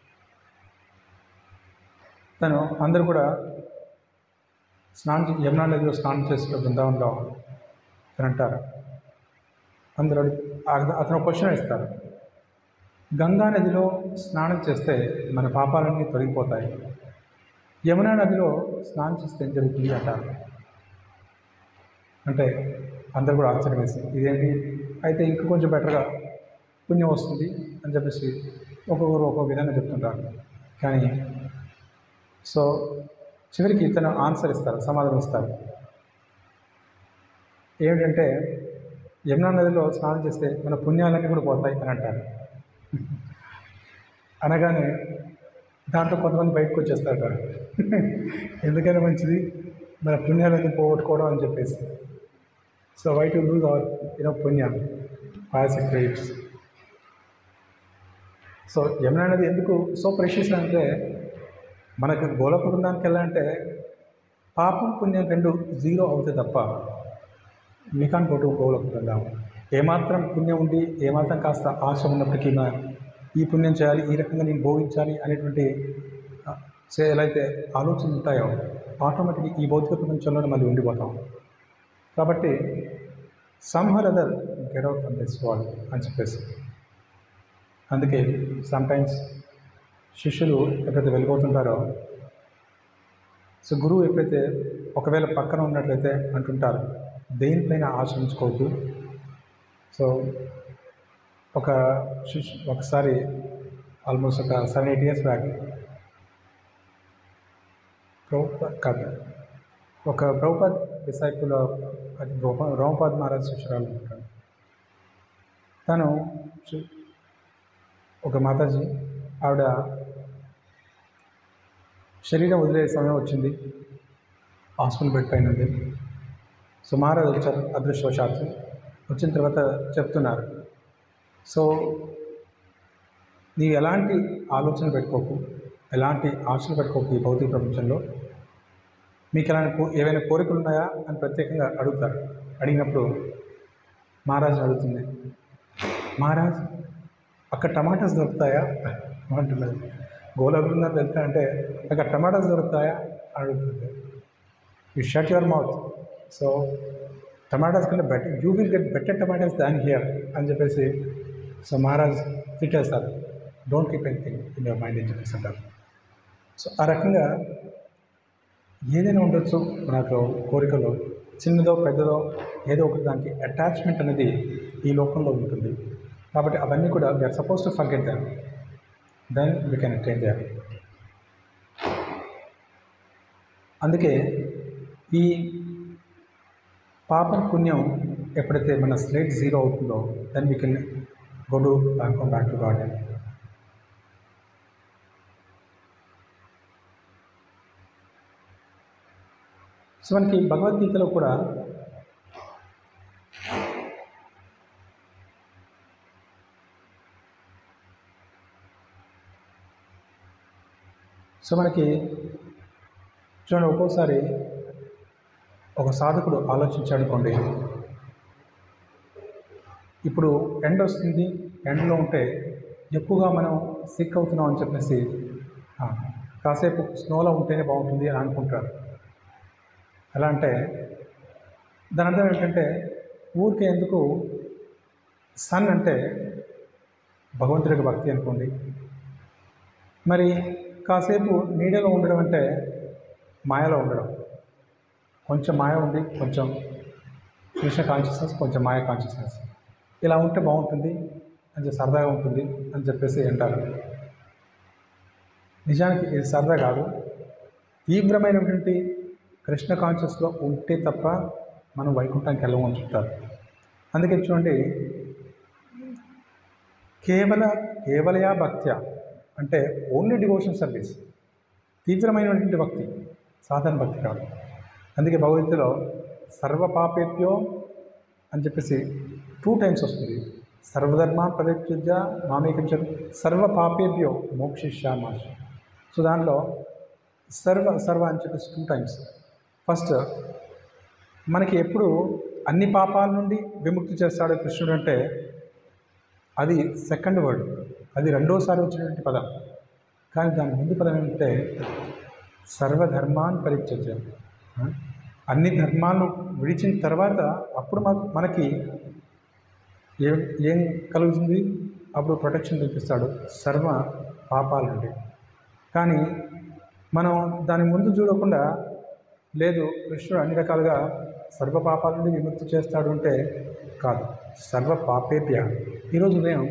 A: తను అందరూ కూడా స్నానం చే- యమునా నదిలో స్నానం చేసిన బృందావనంలో అని అంటారు అందరూ అడుగు- అత- అతను ఒక క్వశ్చన్ ఇస్తారు గంగా నదిలో స్నానం చేస్తే మన పాపాలన్నీ తొలగిపోతాయి యమునా నదిలో స్నానం చేస్తే ఏం జరుగుతుంది అంటారు అంటే అందరు కూడా ఆశ్చర్యం వేసి ఇదేంటి అయితే ఇంకా కొంచెం బెటర్గా పుణ్యం వస్తుంది అని చెప్పేసి ఒక్కొక్కరు ఒక్కొక్క విధంగా చెప్తుంటారు కానీ సో చివరికి ఇతను ఆన్సర్ ఇస్తారు సమాధానం ఇస్తారు ఏమిటంటే యమునా నదిలో స్నానం చేస్తే మన పుణ్యాలన్నీ కూడా పోతాయి అని అంటారు అనగానే దాంట్లో కొంతమంది బయటకు వచ్చేస్తారట ఎందుకైనా మంచిది మన పుణ్యాలన్నీ పోగొట్టుకోవడం అని చెప్పేసి so why to lose our you know పుణ్యం పాస్ క్రెడిట్స్ సో యమునా నది ఎందుకు సో ప్రెషియస్ అంటే మనకు గోలోక బృందానికి వెళ్ళాలంటే పాపం పుణ్యం రెండు జీరో అవుతాయి తప్ప మీ కాన్ గోటు గోలోక బృందాం ఏమాత్రం పుణ్యం ఉండి ఏమాత్రం కాస్త ఆశ ఉన్నప్పటికీ నా ఈ పుణ్యం చేయాలి ఈ రకంగా నేను భోగించాలి అనేటువంటి ఆ, చే ఎలా అయితే ఆలోచనలు ఉంటాయో ఆటోమేటిక్గా ఈ భౌతిక ప్రపంచంలోనే మళ్ళీ ఉండిపోతాం కాబట్టి somehow other get out from this world అని చెప్పేసి అందుకే సమ్టైమ్స్ శిష్యులు ఎప్పుడైతే వెళ్ళిపోతుంటారో సో గురువు ఎప్పుడైతే ఒకవేళ పక్కన ఉన్నట్లయితే అంటుంటారు దేనిపైన ఆశ ఉంచుకోవద్దు సో ఒక శిష్యు ఒకసారి ఆల్మోస్ట్ ఒక seven eight years back Prabhupad కాదు ఒక ప్రభుపాద్ డిసైపుల్ అది రోమ- రోమపాద్ మహారాజ్ శిష్యురాలు ఉంటాడు తను శి- ఒక మాతాజీ ఆవిడ శరీరం వదిలే సమయం వచ్చింది హాస్పిటల్ బెడ్ పైన ఉంది సో మహారాజ్ వచ్చారు అదృష్టవశాత్తు వచ్చిన తర్వాత చెప్తున్నారు సో నీవు ఎలాంటి ఆలోచన పెట్టుకోకు ఎలాంటి ఆశలు పెట్టుకోకు ఈ భౌతిక ప్రపంచంలో మీకు ఎలాంటి కో ఏవైనా కోరికలు ఉన్నాయా అని ప్రత్యేకంగా అడుగుతారు అడిగినప్పుడు మహారాజు అడుగుతుంది మహారాజ్ అక్కడ టమాటాస్ దొరుకుతాయా అంటున్నారు గోలాబృందం వెళ్తా అంటే అక్కడ టమాటాస్ దొరుకుతాయా అని అడుగుతుంది you shut your mouth so tomatoes కంటే better you will get better tomatoes than here అని చెప్పేసి సో మహారాజ్ తిట్టేస్తారు don't keep anything in your mind అని చెప్పేసి అంటారు సో ఆ రకంగా ఏదైనా ఉండొచ్చు నాకు కోరికలో చిన్నదో పెద్దదో ఏదో ఒకటి దానికి అటాచ్మెంట్ అనేది ఈ లోకంలో ఉంటుంది కాబట్టి అవన్నీ కూడా we are suppose to forget them then we can attain them అందుకే ఈ పాపం పుణ్యం ఎప్పుడైతే మన స్లేట్ జీరో అవుతుందో then we can go to back back to garden so మనకి భగవద్గీతలో కూడా సో మనకి చూడండి ఒక్కోసారి ఒక సాధకుడు ఆలోచించాడు అనుకోండి ఇప్పుడు ఎండ వస్తుంది ఎండలో ఉంటే ఎక్కువగా మనం సిక్ అవుతున్నాం అని చెప్పేసి ఆ, కాసేపు స్నోలో ఉంటేనే బాగుంటుంది అని అనుకుంటారు ఎలా అంటే దాని అర్థం ఏంటంటే ఊరికే ఎందుకు సన్ అంటే భగవంతుడికి భక్తి అనుకోండి మరి కాసేపు నీడలో ఉండడం అంటే మాయలో ఉండడం కొంచెం మాయ ఉంది కొంచెం కృష్ణ కాన్షియస్నెస్ కొంచెం మాయ కాన్షియస్నెస్ ఇలా ఉంటే బాగుంటుంది అని చెప్పి సరదాగా ఉంటుంది అని చెప్పేసి అంటారు నిజానికి ఇది సరదా కాదు తీవ్రమైనటువంటి కృష్ణ కాన్షియస్లో ఉంటే తప్ప మనం వైకుంఠానికి వెళ్ళమని చెప్తారు అందుకే చూడండి కేవల కేవలయా భక్త్య అంటే ఓన్లీ డివోషన్ సర్వీస్ తీవ్రమైనటువంటి భక్తి సాధారణ భక్తి కాదు అందుకే భగవద్గీతలో సర్వ పాపేభ్యో అని చెప్పేసి టూ టైమ్స్ వస్తుంది సర్వధర్మ పరిత్యుజ్య మామేకం చ సర్వ పాపేభ్యో మోక్షిష్యామాశ సో దానిలో సర్వ సర్వ అని చెప్పేసి టూ టైమ్స్ ఫస్ట్ మనకి ఎప్పుడు అన్ని పాపాల నుండి విముక్తి చేస్తాడు కృష్ణుడు అంటే అది సెకండ్ వర్డ్ అది రెండోసారి వచ్చినటువంటి పదం కానీ దాని ముందు పదం ఏంటంటే సర్వధర్మాన్ పరిత్యజ్య ఆ? అన్ని ధర్మాలను విడిచిన తర్వాత అప్పుడు మనకు మనకి ఏం ఏం కలుగుతుంది అప్పుడు ప్రొటెక్షన్ కల్పిస్తాడు సర్వ పాపాల నుండి కానీ మనం దాని ముందు చూడకుండా లేదు కృష్ణుడు అన్ని రకాలుగా సర్వ పాపాల నుండి విముక్తి చేస్తాడు అంటే కాదు సర్వ పాపేభ్య ఈరోజు ఉదయం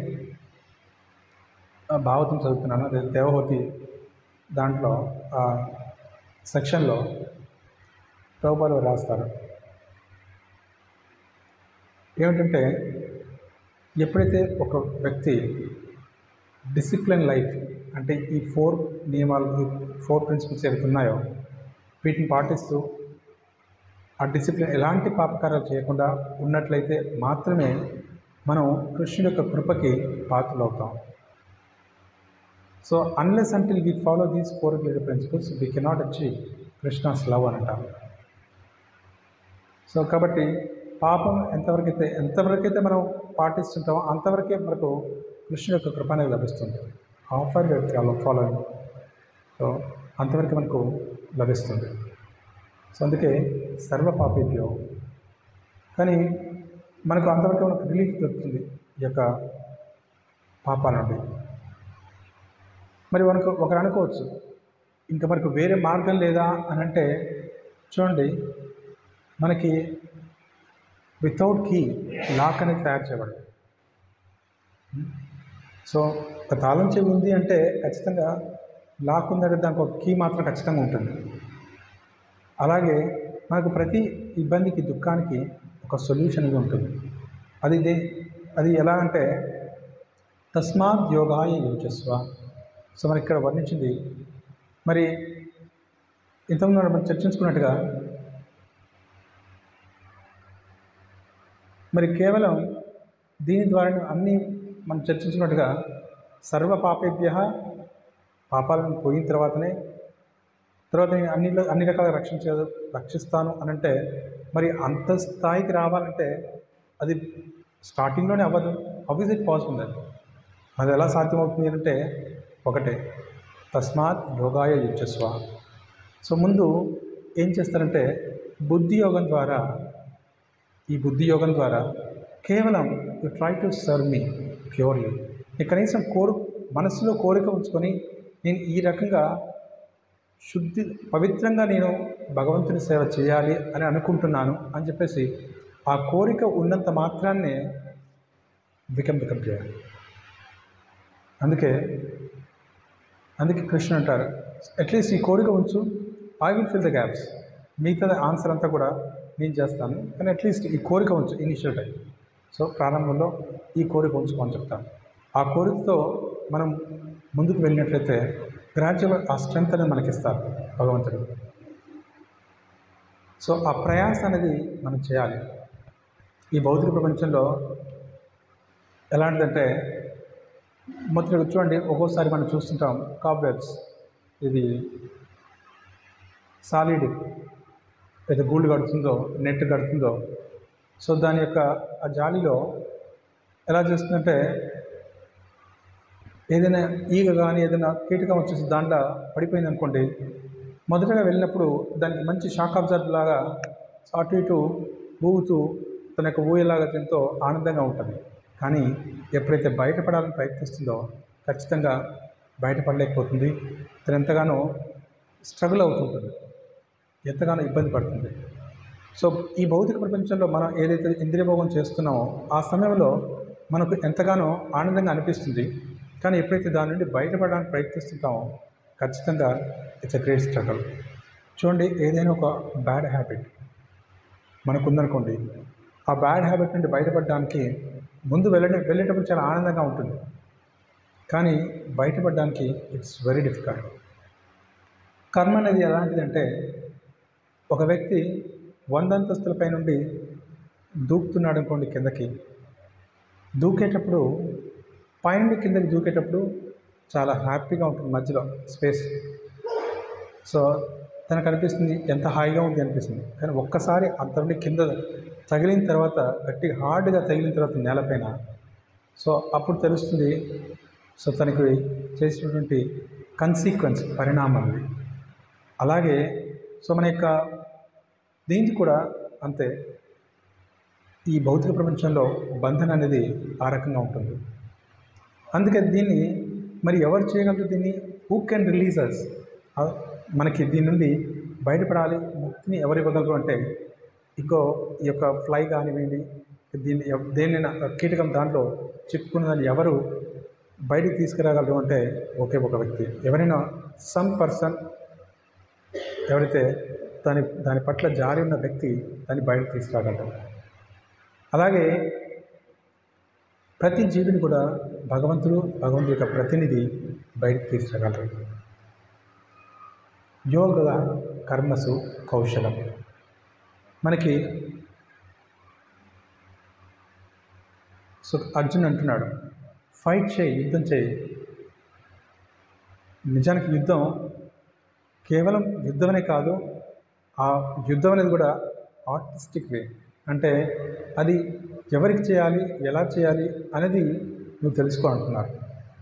A: ఆ భాగవతం చదువుతున్నాను అదే దేవహూతి దాంట్లో ఆ సెక్షన్లో ప్రభుపాలు రాస్తారు ఏమిటంటే ఎప్పుడైతే ఒక వ్యక్తి డిసిప్లిన్ లైఫ్ అంటే ఈ ఫోర్ నియమాలు ఈ ఫోర్ ప్రిన్సిపల్స్ ఏవైతే ఉన్నాయో వీటిని పాటిస్తూ ఆ డిసిప్లిన్ ఎలాంటి పాపకారాలు చేయకుండా ఉన్నట్లయితే మాత్రమే మనం కృష్ణుడి యొక్క కృపకి పాత్రలు అవుతాం so unless until we follow these four grade principles we cannot achieve Krishna's love అని అంటారు సో కాబట్టి పాపం ఎంతవరకైతే ఎంతవరకైతే మనం పాటిస్తుంటామో అంతవరకే మనకు కృష్ణుడి యొక్క కృప అనేది లభిస్తుంది ఆఫర్ ఫాలో ఫాలోయింగ్ సో అంతవరకు మనకు లభిస్తుంది సో అందుకే సర్వ పాపేభ్యో కానీ మనకు అంతవరకు మనకు రిలీఫ్ దొరుకుతుంది ఈ యొక్క పాపాల నుండి మరి మనకు ఒకరు అనుకోవచ్చు ఇంకా మనకు వేరే మార్గం లేదా అని అంటే చూడండి మనకి వితౌట్ కీ లాక్ అనేది తయారు చేయబడదు సో ఒక తాళం చెవి ఉంది అంటే ఖచ్చితంగా లాక్ ఉందంటే దానికి ఒక కీ మాత్రం ఖచ్చితంగా ఉంటుంది అలాగే మనకు ప్రతి ఇబ్బందికి దుఃఖానికి ఒక సొల్యూషన్ అనేది ఉంటుంది అది దే అది ఎలా అంటే తస్మాత్ యోగాయ యోచస్వ సో మనకి ఇక్కడ వర్ణించింది మరి ఇంతకుముందు మనం చర్చించుకున్నట్టుగా మరి కేవలం దీని ద్వారా అన్నీ మనం చర్చించినట్టుగా సర్వ పాపేభ్య పాపాలను పోయిన తర్వాతనే తర్వాత నేను అన్ని అన్ని రకాల రక్షించ రక్షిస్తాను అని అంటే మరి అంత స్థాయికి రావాలంటే అది స్టార్టింగ్లోనే అవ్వదు హౌ ఇస్ ఇట్ పాసిబుల్ అది అది ఎలా సాధ్యమవుతుంది అంటే ఒకటే తస్మాత్ యోగాయ యుచ్చస్వ సో ముందు ఏం చేస్తారంటే బుద్ధి యోగం ద్వారా ఈ బుద్ధి యోగం ద్వారా కేవలం you try to serve me purely నేను కనీసం కోరు మనసులో కోరిక ఉంచుకొని నేను ఈ రకంగా శుద్ధి పవిత్రంగా నేను భగవంతుని సేవ చేయాలి అని అనుకుంటున్నాను అని చెప్పేసి ఆ కోరిక ఉన్నంత మాత్రాన్నే వికం వికం చేయాలి అందుకే అందుకే కృష్ణ అంటారు అట్లీస్ట్ ఈ కోరిక ఉంచు I will fill the gaps మిగతా ఆన్సర్ అంతా కూడా నేను చేస్తాను కానీ అట్లీస్ట్ ఈ కోరిక ఉంచు ఇనిషియల్ టైం సో ప్రారంభంలో ఈ కోరిక ఉంచుకోమని చెప్తాను ఆ కోరికతో మనం ముందుకు వెళ్ళినట్లయితే గ్రాడ్యువల్ ఆ స్ట్రెంత్ అనేది మనకి ఇస్తారు భగవంతుడు సో ఆ ప్రయాస అనేది మనం చేయాలి ఈ భౌతిక ప్రపంచంలో ఎలాంటిదంటే మొత్తం చూడండి ఒక్కోసారి మనం చూస్తుంటాం కాప్ వెబ్స్ ఇది సాలిడ్ ఏదో గూళ్ళు కడుతుందో నెట్ కడుతుందో సో దాని యొక్క ఆ జాలిలో ఎలా చేస్తుందంటే ఏదైనా ఈగ కానీ ఏదైనా కీటకం వచ్చేసి దాంట్లో పడిపోయింది అనుకోండి మొదటగా వెళ్ళినప్పుడు దానికి మంచి షాక్ అబ్జర్వ్ లాగా అటు ఇటు ఊగుతూ తన యొక్క ఊయలాగా ఎంతో ఆనందంగా ఉంటుంది కానీ ఎప్పుడైతే బయటపడాలని ప్రయత్నిస్తుందో ఖచ్చితంగా బయటపడలేకపోతుంది తను ఎంతగానో స్ట్రగుల్ అవుతుంటుంది ఎంతగానో ఇబ్బంది పడుతుంది సో ఈ భౌతిక ప్రపంచంలో మనం ఏదైతే ఇంద్రియభోగం చేస్తున్నామో ఆ సమయంలో మనకు ఎంతగానో ఆనందంగా అనిపిస్తుంది కానీ ఎప్పుడైతే దాని నుండి బయటపడడానికి ప్రయత్నిస్తుంటామో ఖచ్చితంగా ఇట్స్ అ గ్రేట్ స్ట్రగల్ చూడండి ఏదైనా ఒక బ్యాడ్ హ్యాబిట్ మనకు ఉందనుకోండి ఆ బ్యాడ్ హ్యాబిట్ నుండి బయటపడడానికి ముందు వెళ్ళే వెళ్ళేటప్పుడు చాలా ఆనందంగా ఉంటుంది కానీ బయటపడడానికి ఇట్స్ వెరీ డిఫికల్ట్ కర్మ అనేది ఎలాంటిదంటే ఒక వ్యక్తి వందంతస్తులపై నుండి దూకుతున్నాడు అనుకోండి కిందకి దూకేటప్పుడు పైనుండి కిందకి దూకేటప్పుడు చాలా హ్యాపీగా ఉంటుంది మధ్యలో స్పేస్ సో తనకు అనిపిస్తుంది ఎంత హాయిగా ఉంది అనిపిస్తుంది కానీ ఒక్కసారి అంత నుండి కింద తగిలిన తర్వాత గట్టిగా హార్డ్గా తగిలిన తర్వాత నేలపైన సో అప్పుడు తెలుస్తుంది సో తనకి చేసినటువంటి కన్సీక్వెన్స్ పరిణామాలు అలాగే సో మన యొక్క దీనికి కూడా అంతే ఈ భౌతిక ప్రపంచంలో బంధన అనేది ఆ రకంగా ఉంటుంది అందుకే దీన్ని మరి ఎవరు చేయగలరు దీన్ని హూ కెన్ రిలీజ్ అస్ మనకి దీని నుండి బయటపడాలి ముక్తిని ఎవరు ఇవ్వగలరు అంటే ఇంకో ఈ యొక్క ఫ్లై కానివ్వండి దీన్ని ఎవ- దేన్నైనా కీటకం దాంట్లో చిక్కుకున్నదాన్ని ఎవరు బయటికి తీసుకురాగలరు అంటే ఒకే ఒక వ్యక్తి ఎవరైనా సమ్ పర్సన్ ఎవరైతే దాని దాని పట్ల జారి ఉన్న వ్యక్తి దాన్ని బయటకు తీసుకురాగలరు అలాగే ప్రతి జీవిని కూడా భగవంతుడు భగవంతుడి యొక్క ప్రతినిధి బయటకు తీసుకురాగలరు యోగ కర్మసు కౌశలం మనకి సో అర్జున్ అంటున్నాడు ఫైట్ చేయి యుద్ధం చేయి నిజానికి యుద్ధం కేవలం యుద్ధమనే కాదు ఆ యుద్ధం అనేది కూడా ఆర్టిస్టిక్ వే అంటే అది ఎవరికి చేయాలి ఎలా చేయాలి అనేది నువ్వు తెలుసుకో అంటున్నారు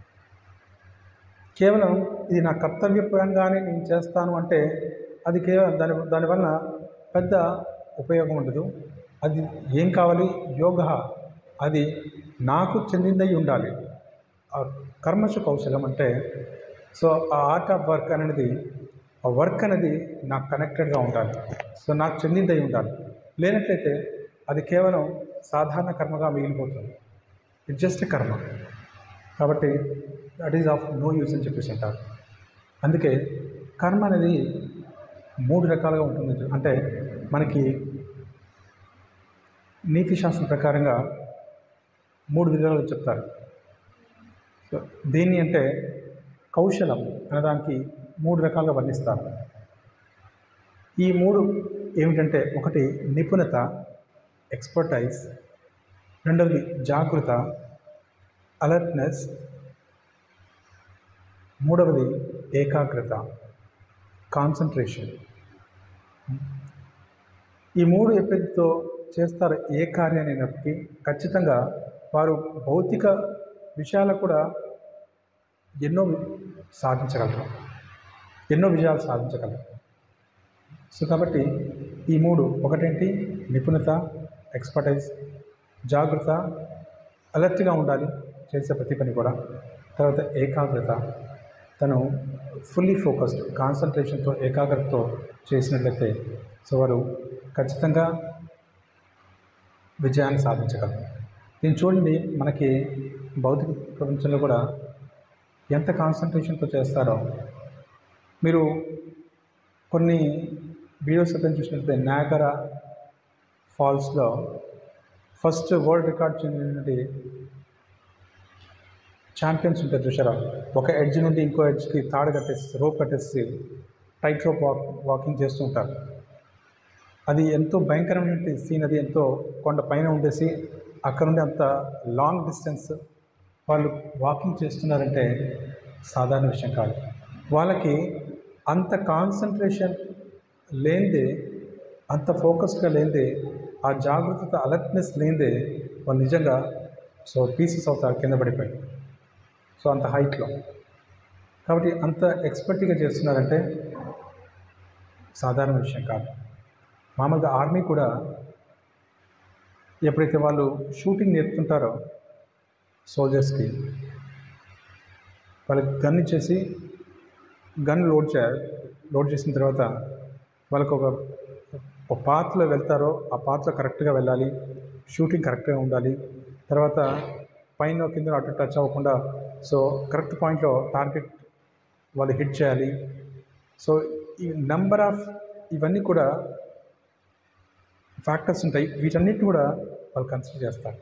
A: కేవలం ఇది నా కర్తవ్యపరంగానే నేను చేస్తాను అంటే అది కేవలం దాని దానివల్ల పెద్ద ఉపయోగం ఉండదు అది ఏం కావాలి యోగ అది నాకు చెందిందై ఉండాలి ఆ కర్మశ కౌశలం అంటే సో ఆ ఆర్ట్ ఆఫ్ వర్క్ అనేది ఆ వర్క్ అనేది నాకు కనెక్టెడ్గా ఉండాలి సో నాకు చెందిందై ఉండాలి లేనట్లయితే అది కేవలం సాధారణ కర్మగా మిగిలిపోతుంది ఇట్ జస్ట్ కర్మ కాబట్టి that is of no use అని చెప్పేసి అంటారు అందుకే కర్మ అనేది మూడు రకాలుగా ఉంటుంది అంటే మనకి నీతి శాస్త్రం ప్రకారంగా మూడు విధాలుగా చెప్తారు సో దీన్ని అంటే కౌశలం అనేదానికి మూడు రకాలుగా వర్ణిస్తారు ఈ మూడు ఏమిటంటే ఒకటి నిపుణత ఎక్స్పర్టైజ్ రెండవది జాగృత అలర్ట్నెస్ మూడవది ఏకాగ్రత కాన్సన్ట్రేషన్ ఈ మూడు ఎప్పుడైతే చేస్తారో ఏ కార్యాన్నైనప్పటికీ ఖచ్చితంగా వారు భౌతిక విషయాలు కూడా ఎన్నో సాధించగలరు ఎన్నో విజయాలు సాధించగలరు సో కాబట్టి ఈ మూడు ఒకటేంటి నిపుణత ఎక్స్పర్టైజ్ జాగ్రత్త అలర్ట్గా ఉండాలి చేసే ప్రతి పని కూడా తర్వాత ఏకాగ్రత తను ఫుల్లీ ఫోకస్డ్ కాన్సన్ట్రేషన్తో ఏకాగ్రతతో చేసినట్లయితే సో వారు ఖచ్చితంగా విజయాన్ని సాధించగలరు దీన్ని చూడండి మనకి భౌతిక ప్రపంచంలో కూడా ఎంత కాన్సన్ట్రేషన్తో చేస్తారో మీరు కొన్ని వీడియోస్ ఎప్పుడైనా చూసినట్లయితే నాగరా ఫాల్స్లో ఫస్ట్ వరల్డ్ రికార్డ్ చెందినటువంటి ఛాంపియన్స్ ఉంటారు చూసారా ఒక ఎడ్జ్ నుండి ఇంకో ఎడ్జ్కి తాడు కట్టేసి రోప్ కట్టేసి టైట్ రోప్ వాక్ వాకింగ్ చేస్తూ ఉంటారు అది ఎంతో భయంకరమైన సీన్ అది ఎంతో కొండ పైన ఉండేసి అక్కడ నుండి అంత లాంగ్ డిస్టెన్స్ వాళ్ళు వాకింగ్ చేస్తున్నారంటే సాధారణ విషయం కాదు వాళ్ళకి అంత కాన్సన్ట్రేషన్ లేనిదే అంత ఫోకస్గా లేనిదే ఆ జాగ్రత్త అలర్ట్నెస్ లేనిదే వాళ్ళు నిజంగా సో పీసెస్ అవుతారు కింద పడిపోయి సో అంత హైట్లో కాబట్టి అంత ఎక్స్పర్ట్గా చేస్తున్నారంటే సాధారణ విషయం కాదు మామూలుగా ఆర్మీ కూడా ఎప్పుడైతే వాళ్ళు షూటింగ్ నేర్పుతుంటారో సోల్జర్స్కి వాళ్ళకి గన్ ఇచ్చేసి గన్ లోడ్ చే లోడ్ చేసిన తర్వాత వాళ్ళకు ఒక ఒక పాత్రలో వెళ్తారో ఆ పాత్ర కరెక్ట్గా వెళ్ళాలి షూటింగ్ కరెక్ట్గా ఉండాలి తర్వాత పైన కింద అటు టచ్ అవ్వకుండా సో కరెక్ట్ పాయింట్లో టార్గెట్ వాళ్ళు హిట్ చేయాలి సో ఈ నెంబర్ ఆఫ్ ఇవన్నీ కూడా ఫ్యాక్టర్స్ ఉంటాయి వీటన్నిటిని కూడా వాళ్ళు కన్సిడర్ చేస్తారు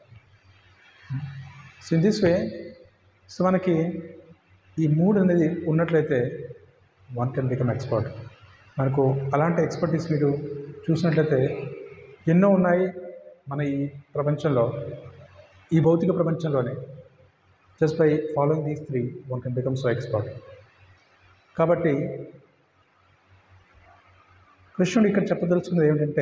A: so in this way so మనకి ఈ మూడు అనేది ఉన్నట్లయితే వన్ కెన్ బికమ్ ఎక్స్పర్ట్ మనకు అలాంటి ఎక్స్పర్టీస్ మీరు చూసినట్లయితే ఎన్నో ఉన్నాయి మన ఈ ప్రపంచంలో ఈ భౌతిక ప్రపంచంలోనే just by following these three one can become so expert కాబట్టి కృష్ణుడు ఇక్కడ చెప్పదలుచుకున్నది ఏమిటంటే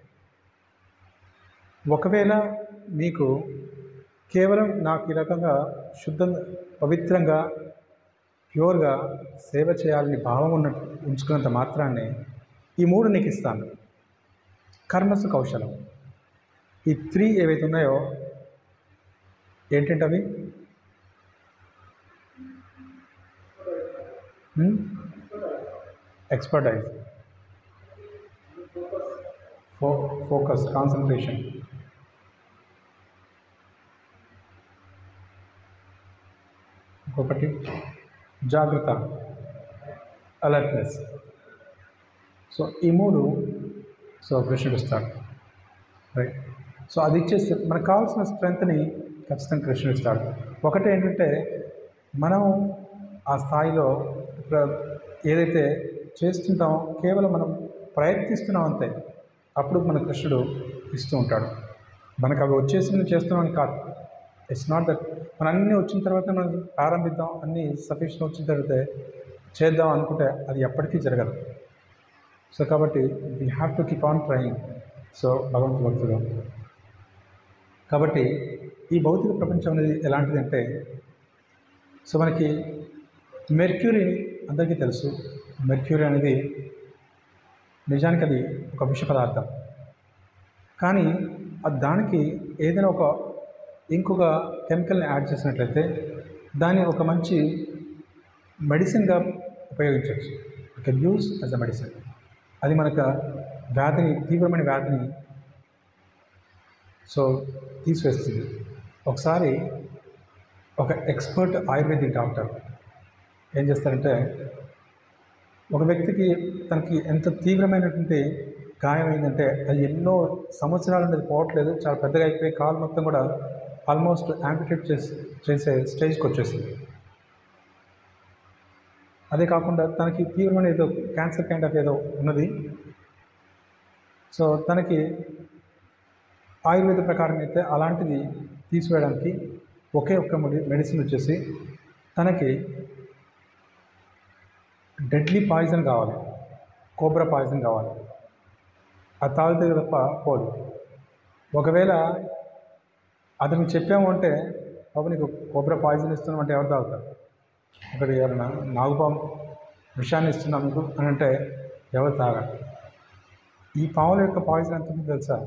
A: ఒకవేళ మీకు కేవలం నాకు ఈ రకంగా శుద్ధంగా పవిత్రంగా ప్యూర్గా సేవ చేయాలని భావం ఉన్న ఉంచుకున్నంత మాత్రాన్ని ఈ మూడు నీకు ఇస్తాను కర్మసు కౌశలం ఈ త్రీ ఏవైతే ఉన్నాయో ఏంటంటే అవి ఎక్స్పర్టైజ్ ఫో ఫోకస్ కాన్సన్ట్రేషన్ ఇంకొకటి జాగ్రత్త అలర్ట్నెస్ సో ఈ మూడు సో కృష్ణుడు ఇస్తాడు రైట్ సో అది ఇచ్చేసి మనకు కావాల్సిన స్ట్రెంగ్త్ని ఖచ్చితంగా కృష్ణుడు ఇస్తాడు ఒకటి ఏంటంటే మనం ఆ స్థాయిలో ఇప్పుడు ఏదైతే చేస్తుంటామో కేవలం మనం ప్రయత్నిస్తున్నాం అంతే అప్పుడు మన కృష్ణుడు ఇస్తూ ఉంటాడు మనకు అవి వచ్చేసి చేస్తున్నామని కాదు ఇట్స్ నాట్ దట్ మన అన్నీ వచ్చిన తర్వాత మనం ప్రారంభిద్దాం అన్నీ సఫిషియెంట్ వచ్చిన తర్వాత చేద్దాం అనుకుంటే అది ఎప్పటికీ జరగదు సో కాబట్టి we have to keep on trying so భగవంతు భక్తులు కాబట్టి ఈ భౌతిక ప్రపంచం అనేది ఎలాంటిదంటే సో మనకి మెర్క్యూరీ అందరికీ తెలుసు మెర్క్యూరీ అనేది నిజానికి అది ఒక విష పదార్థం కానీ అది దానికి ఏదైనా ఒక ఇంకొక కెమికల్ని యాడ్ చేసినట్లయితే దాన్ని ఒక మంచి మెడిసిన్గా ఉపయోగించవచ్చు can use as a medicine అది మనకు వ్యాధిని తీవ్రమైన వ్యాధిని సో తీసివేస్తుంది ఒకసారి ఒక ఎక్స్పర్ట్ ఆయుర్వేదిక్ డాక్టర్ ఏం చేస్తారంటే ఒక వ్యక్తికి తనకి ఎంత తీవ్రమైనటువంటి గాయమైందంటే అది ఎన్నో సంవత్సరాల నుండి పోవట్లేదు చాలా పెద్దగా అయిపోయి కాలు మొత్తం కూడా ఆల్మోస్ట్ యాంపిటేట్ చేసి చేసే స్టేజ్కి వచ్చేసింది అదే కాకుండా తనకి తీవ్రమైన ఏదో క్యాన్సర్ కైండ్ ఆఫ్ ఏదో ఉన్నది సో తనకి ఆయుర్వేద ప్రకారం అయితే అలాంటిది తీసివేయడానికి ఒకే ఒక్క మెడి మెడిసిన్ వచ్చేసి తనకి డెడ్లీ పాయిజన్ కావాలి కోబ్రా పాయిజన్ కావాలి అది తాగితే తప్ప పోదు ఒకవేళ అతనికి చెప్పాము అంటే బాబు నీకు కోబ్రా పాయిజన్ ఇస్తున్నాం అంటే ఎవరు తాగుతారు ఒకటి ఎవరైనా నాగుపాము విషయాన్ని ఇస్తున్నాం మీకు అని అంటే ఎవరు తాగరు ఈ పాముల యొక్క పాయిజన్ ఎంత ఉందో తెలుసా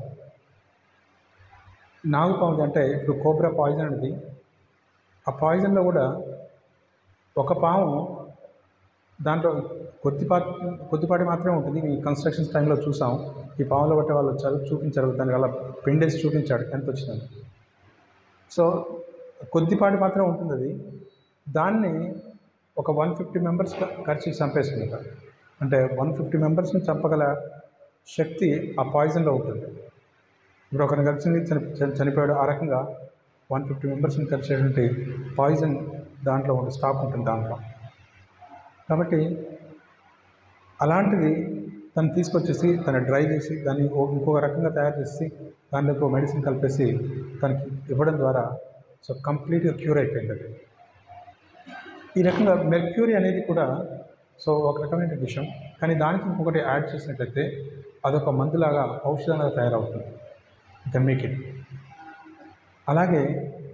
A: నాగుపాము అంటే ఇప్పుడు కోబ్రా పాయిజన్ అనేది ఆ పాయిజన్లో కూడా ఒక పాము దాంట్లో కొద్దిపాటి కొద్దిపాటి మాత్రమే ఉంటుంది ఈ కన్స్ట్రక్షన్స్ టైంలో చూసాం ఈ పాములో బట్టి వాళ్ళు వచ్చారు చూపించారు దాని వల్ల పిండేసి చూపించాడు ఎంత వచ్చిందని సో కొద్దిపాటి మాత్రమే ఉంటుంది అది దాన్ని ఒక వన్ ఫిఫ్టీ మెంబర్స్ ఖర్చు చంపేసుకుంటారు అంటే వన్ ఫిఫ్టీ మెంబర్స్ని చంపగల శక్తి ఆ పాయిజన్లో ఉంటుంది ఇప్పుడు ఒకరిని కలిసి చని చని- చనిపోయాడు ఆ రకంగా వన్ ఫిఫ్టీ మెంబర్స్ని కలిసేటువంటి పాయిజన్ దాంట్లో ఉంటుంది స్టాక్ ఉంటుంది దాంట్లో కాబట్టి అలాంటిది తను తీసుకొచ్చేసి తను డ్రై చేసి దాన్ని ఓ- ఇంకొక రకంగా తయారు చేసి దానిలో ఒక మెడిసిన్ కలిపేసి తనకి ఇవ్వడం ద్వారా సో కంప్లీట్గా క్యూర్ అయిపోయింది అది ఈ రకంగా మెర్క్యూరీ అనేది కూడా సో ఒక రకమైన విషయం కానీ దానికి ఇంకొకటి యాడ్ చేసినట్లయితే అదొక మందులాగా ఔషధంలాగా తయారవుతుంది కెన్ మేక్ ఇట్ అలాగే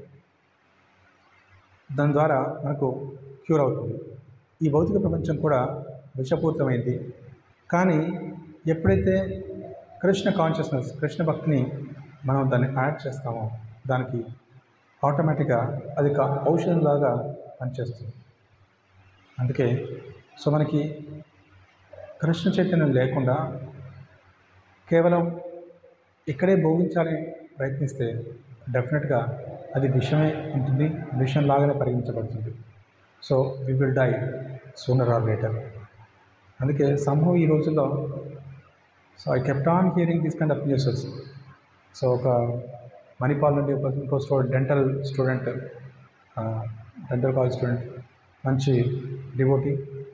A: దాని ద్వారా మనకు క్యూర్ అవుతుంది ఈ భౌతిక ప్రపంచం కూడా విషపూరితమైంది కానీ ఎప్పుడైతే కృష్ణ కాన్షియస్నెస్ కృష్ణ భక్తిని మనం దాన్ని యాడ్ చేస్తామో దానికి ఆటోమేటిక్గా అది ఒక ఔషధంలాగా పనిచేస్తుంది అందుకే సో మనకి కృష్ణ చైతన్యం లేకుండా కేవలం ఇక్కడే భోగించాలని ప్రయత్నిస్తే డెఫినెట్గా అది విషమే ఉంటుంది విషం లాగానే పరిగణించబడుతుంది so we will die sooner or later అందుకే సంభవం ఈ రోజుల్లో so I kept on hearing these kind of newses so ఒక మణిపాల్ నుండి ఒక ఇంకో student dental student dental college student మంచి devotee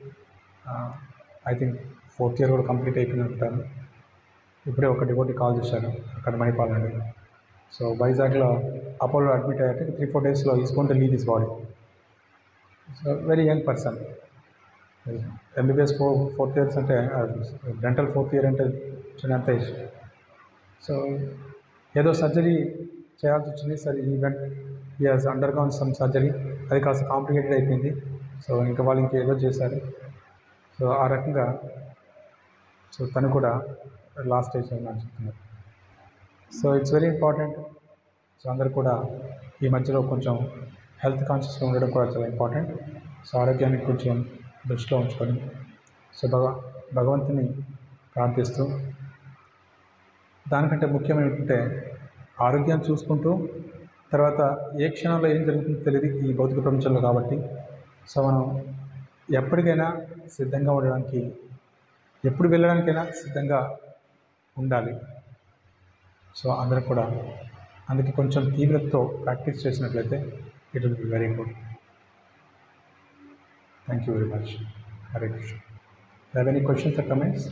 A: I think fourth year కూడా కంప్లీట్ అయిపోయింది అనుకుంటాను ఇప్పుడే ఒక డివోటీ కాల్ చేశారు అక్కడ మణిపాల్ నుండి సో వైజాగ్లో అపోలో అడ్మిట్ అయ్యాక త్రీ ఫోర్ డేస్లో is gone to leave this body so very young person MBBS four fourth years అంటే డెంటల్ ఫోర్త్ ఇయర్ అంటే చిన్నంత ఏజ్ సో ఏదో సర్జరీ చేయాల్సి వచ్చింది సరే ఈవెంట్ ఈ హాజ్ అండర్గాన్ సమ్ సర్జరీ అది కాస్త కాంప్లికేటెడ్ అయిపోయింది సో ఇంకా వాళ్ళు ఇంకేదో చేశారు సో ఆ రకంగా సో తను కూడా లాస్ట్ స్టేజ్ అని చెప్తున్నారు so it's very important so అందరు కూడా ఈ మధ్యలో కొంచెం హెల్త్ కాన్షియస్గా ఉండడం కూడా చాలా ఇంపార్టెంట్ సో ఆరోగ్యాన్ని కొంచెం దృష్టిలో ఉంచుకొని సో భగ భగవంతుని ప్రార్థిస్తూ దానికంటే ముఖ్యమైన ఏంటంటే ఆరోగ్యాన్ని చూసుకుంటూ తర్వాత ఏ క్షణంలో ఏం జరుగుతుందో తెలియదు ఈ భౌతిక ప్రపంచంలో కాబట్టి సో మనం ఎప్పటికైనా సిద్ధంగా ఉండడానికి ఎప్పుడు వెళ్ళడానికైనా సిద్ధంగా ఉండాలి సో అందరూ కూడా అందుకే కొంచెం తీవ్రతతో ప్రాక్టీస్ చేసినట్లయితే it will be very good thank you very much Hare Krishna have any questions or comments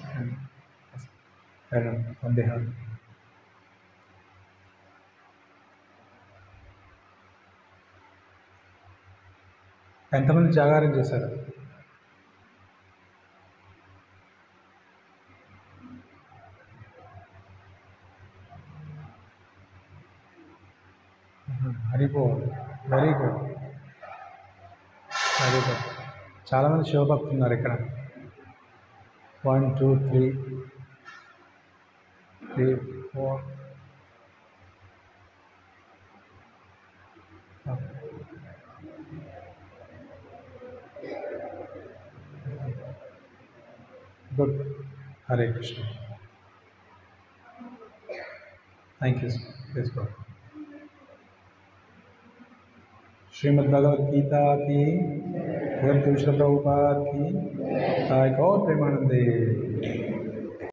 A: and they have ఎంతమంది జాగారం చేశారు హరిపో వెరీ గుడ్ వెరీ గుడ్ చాలామంది శివభక్తులు ఉన్నారు ఇక్కడ one two three three four good Hare Krishna thank you please go Shrimad Bhagavad Gita की भगवत कृष्ण प्रभुपाद की ताय गौर प्रेमानंदे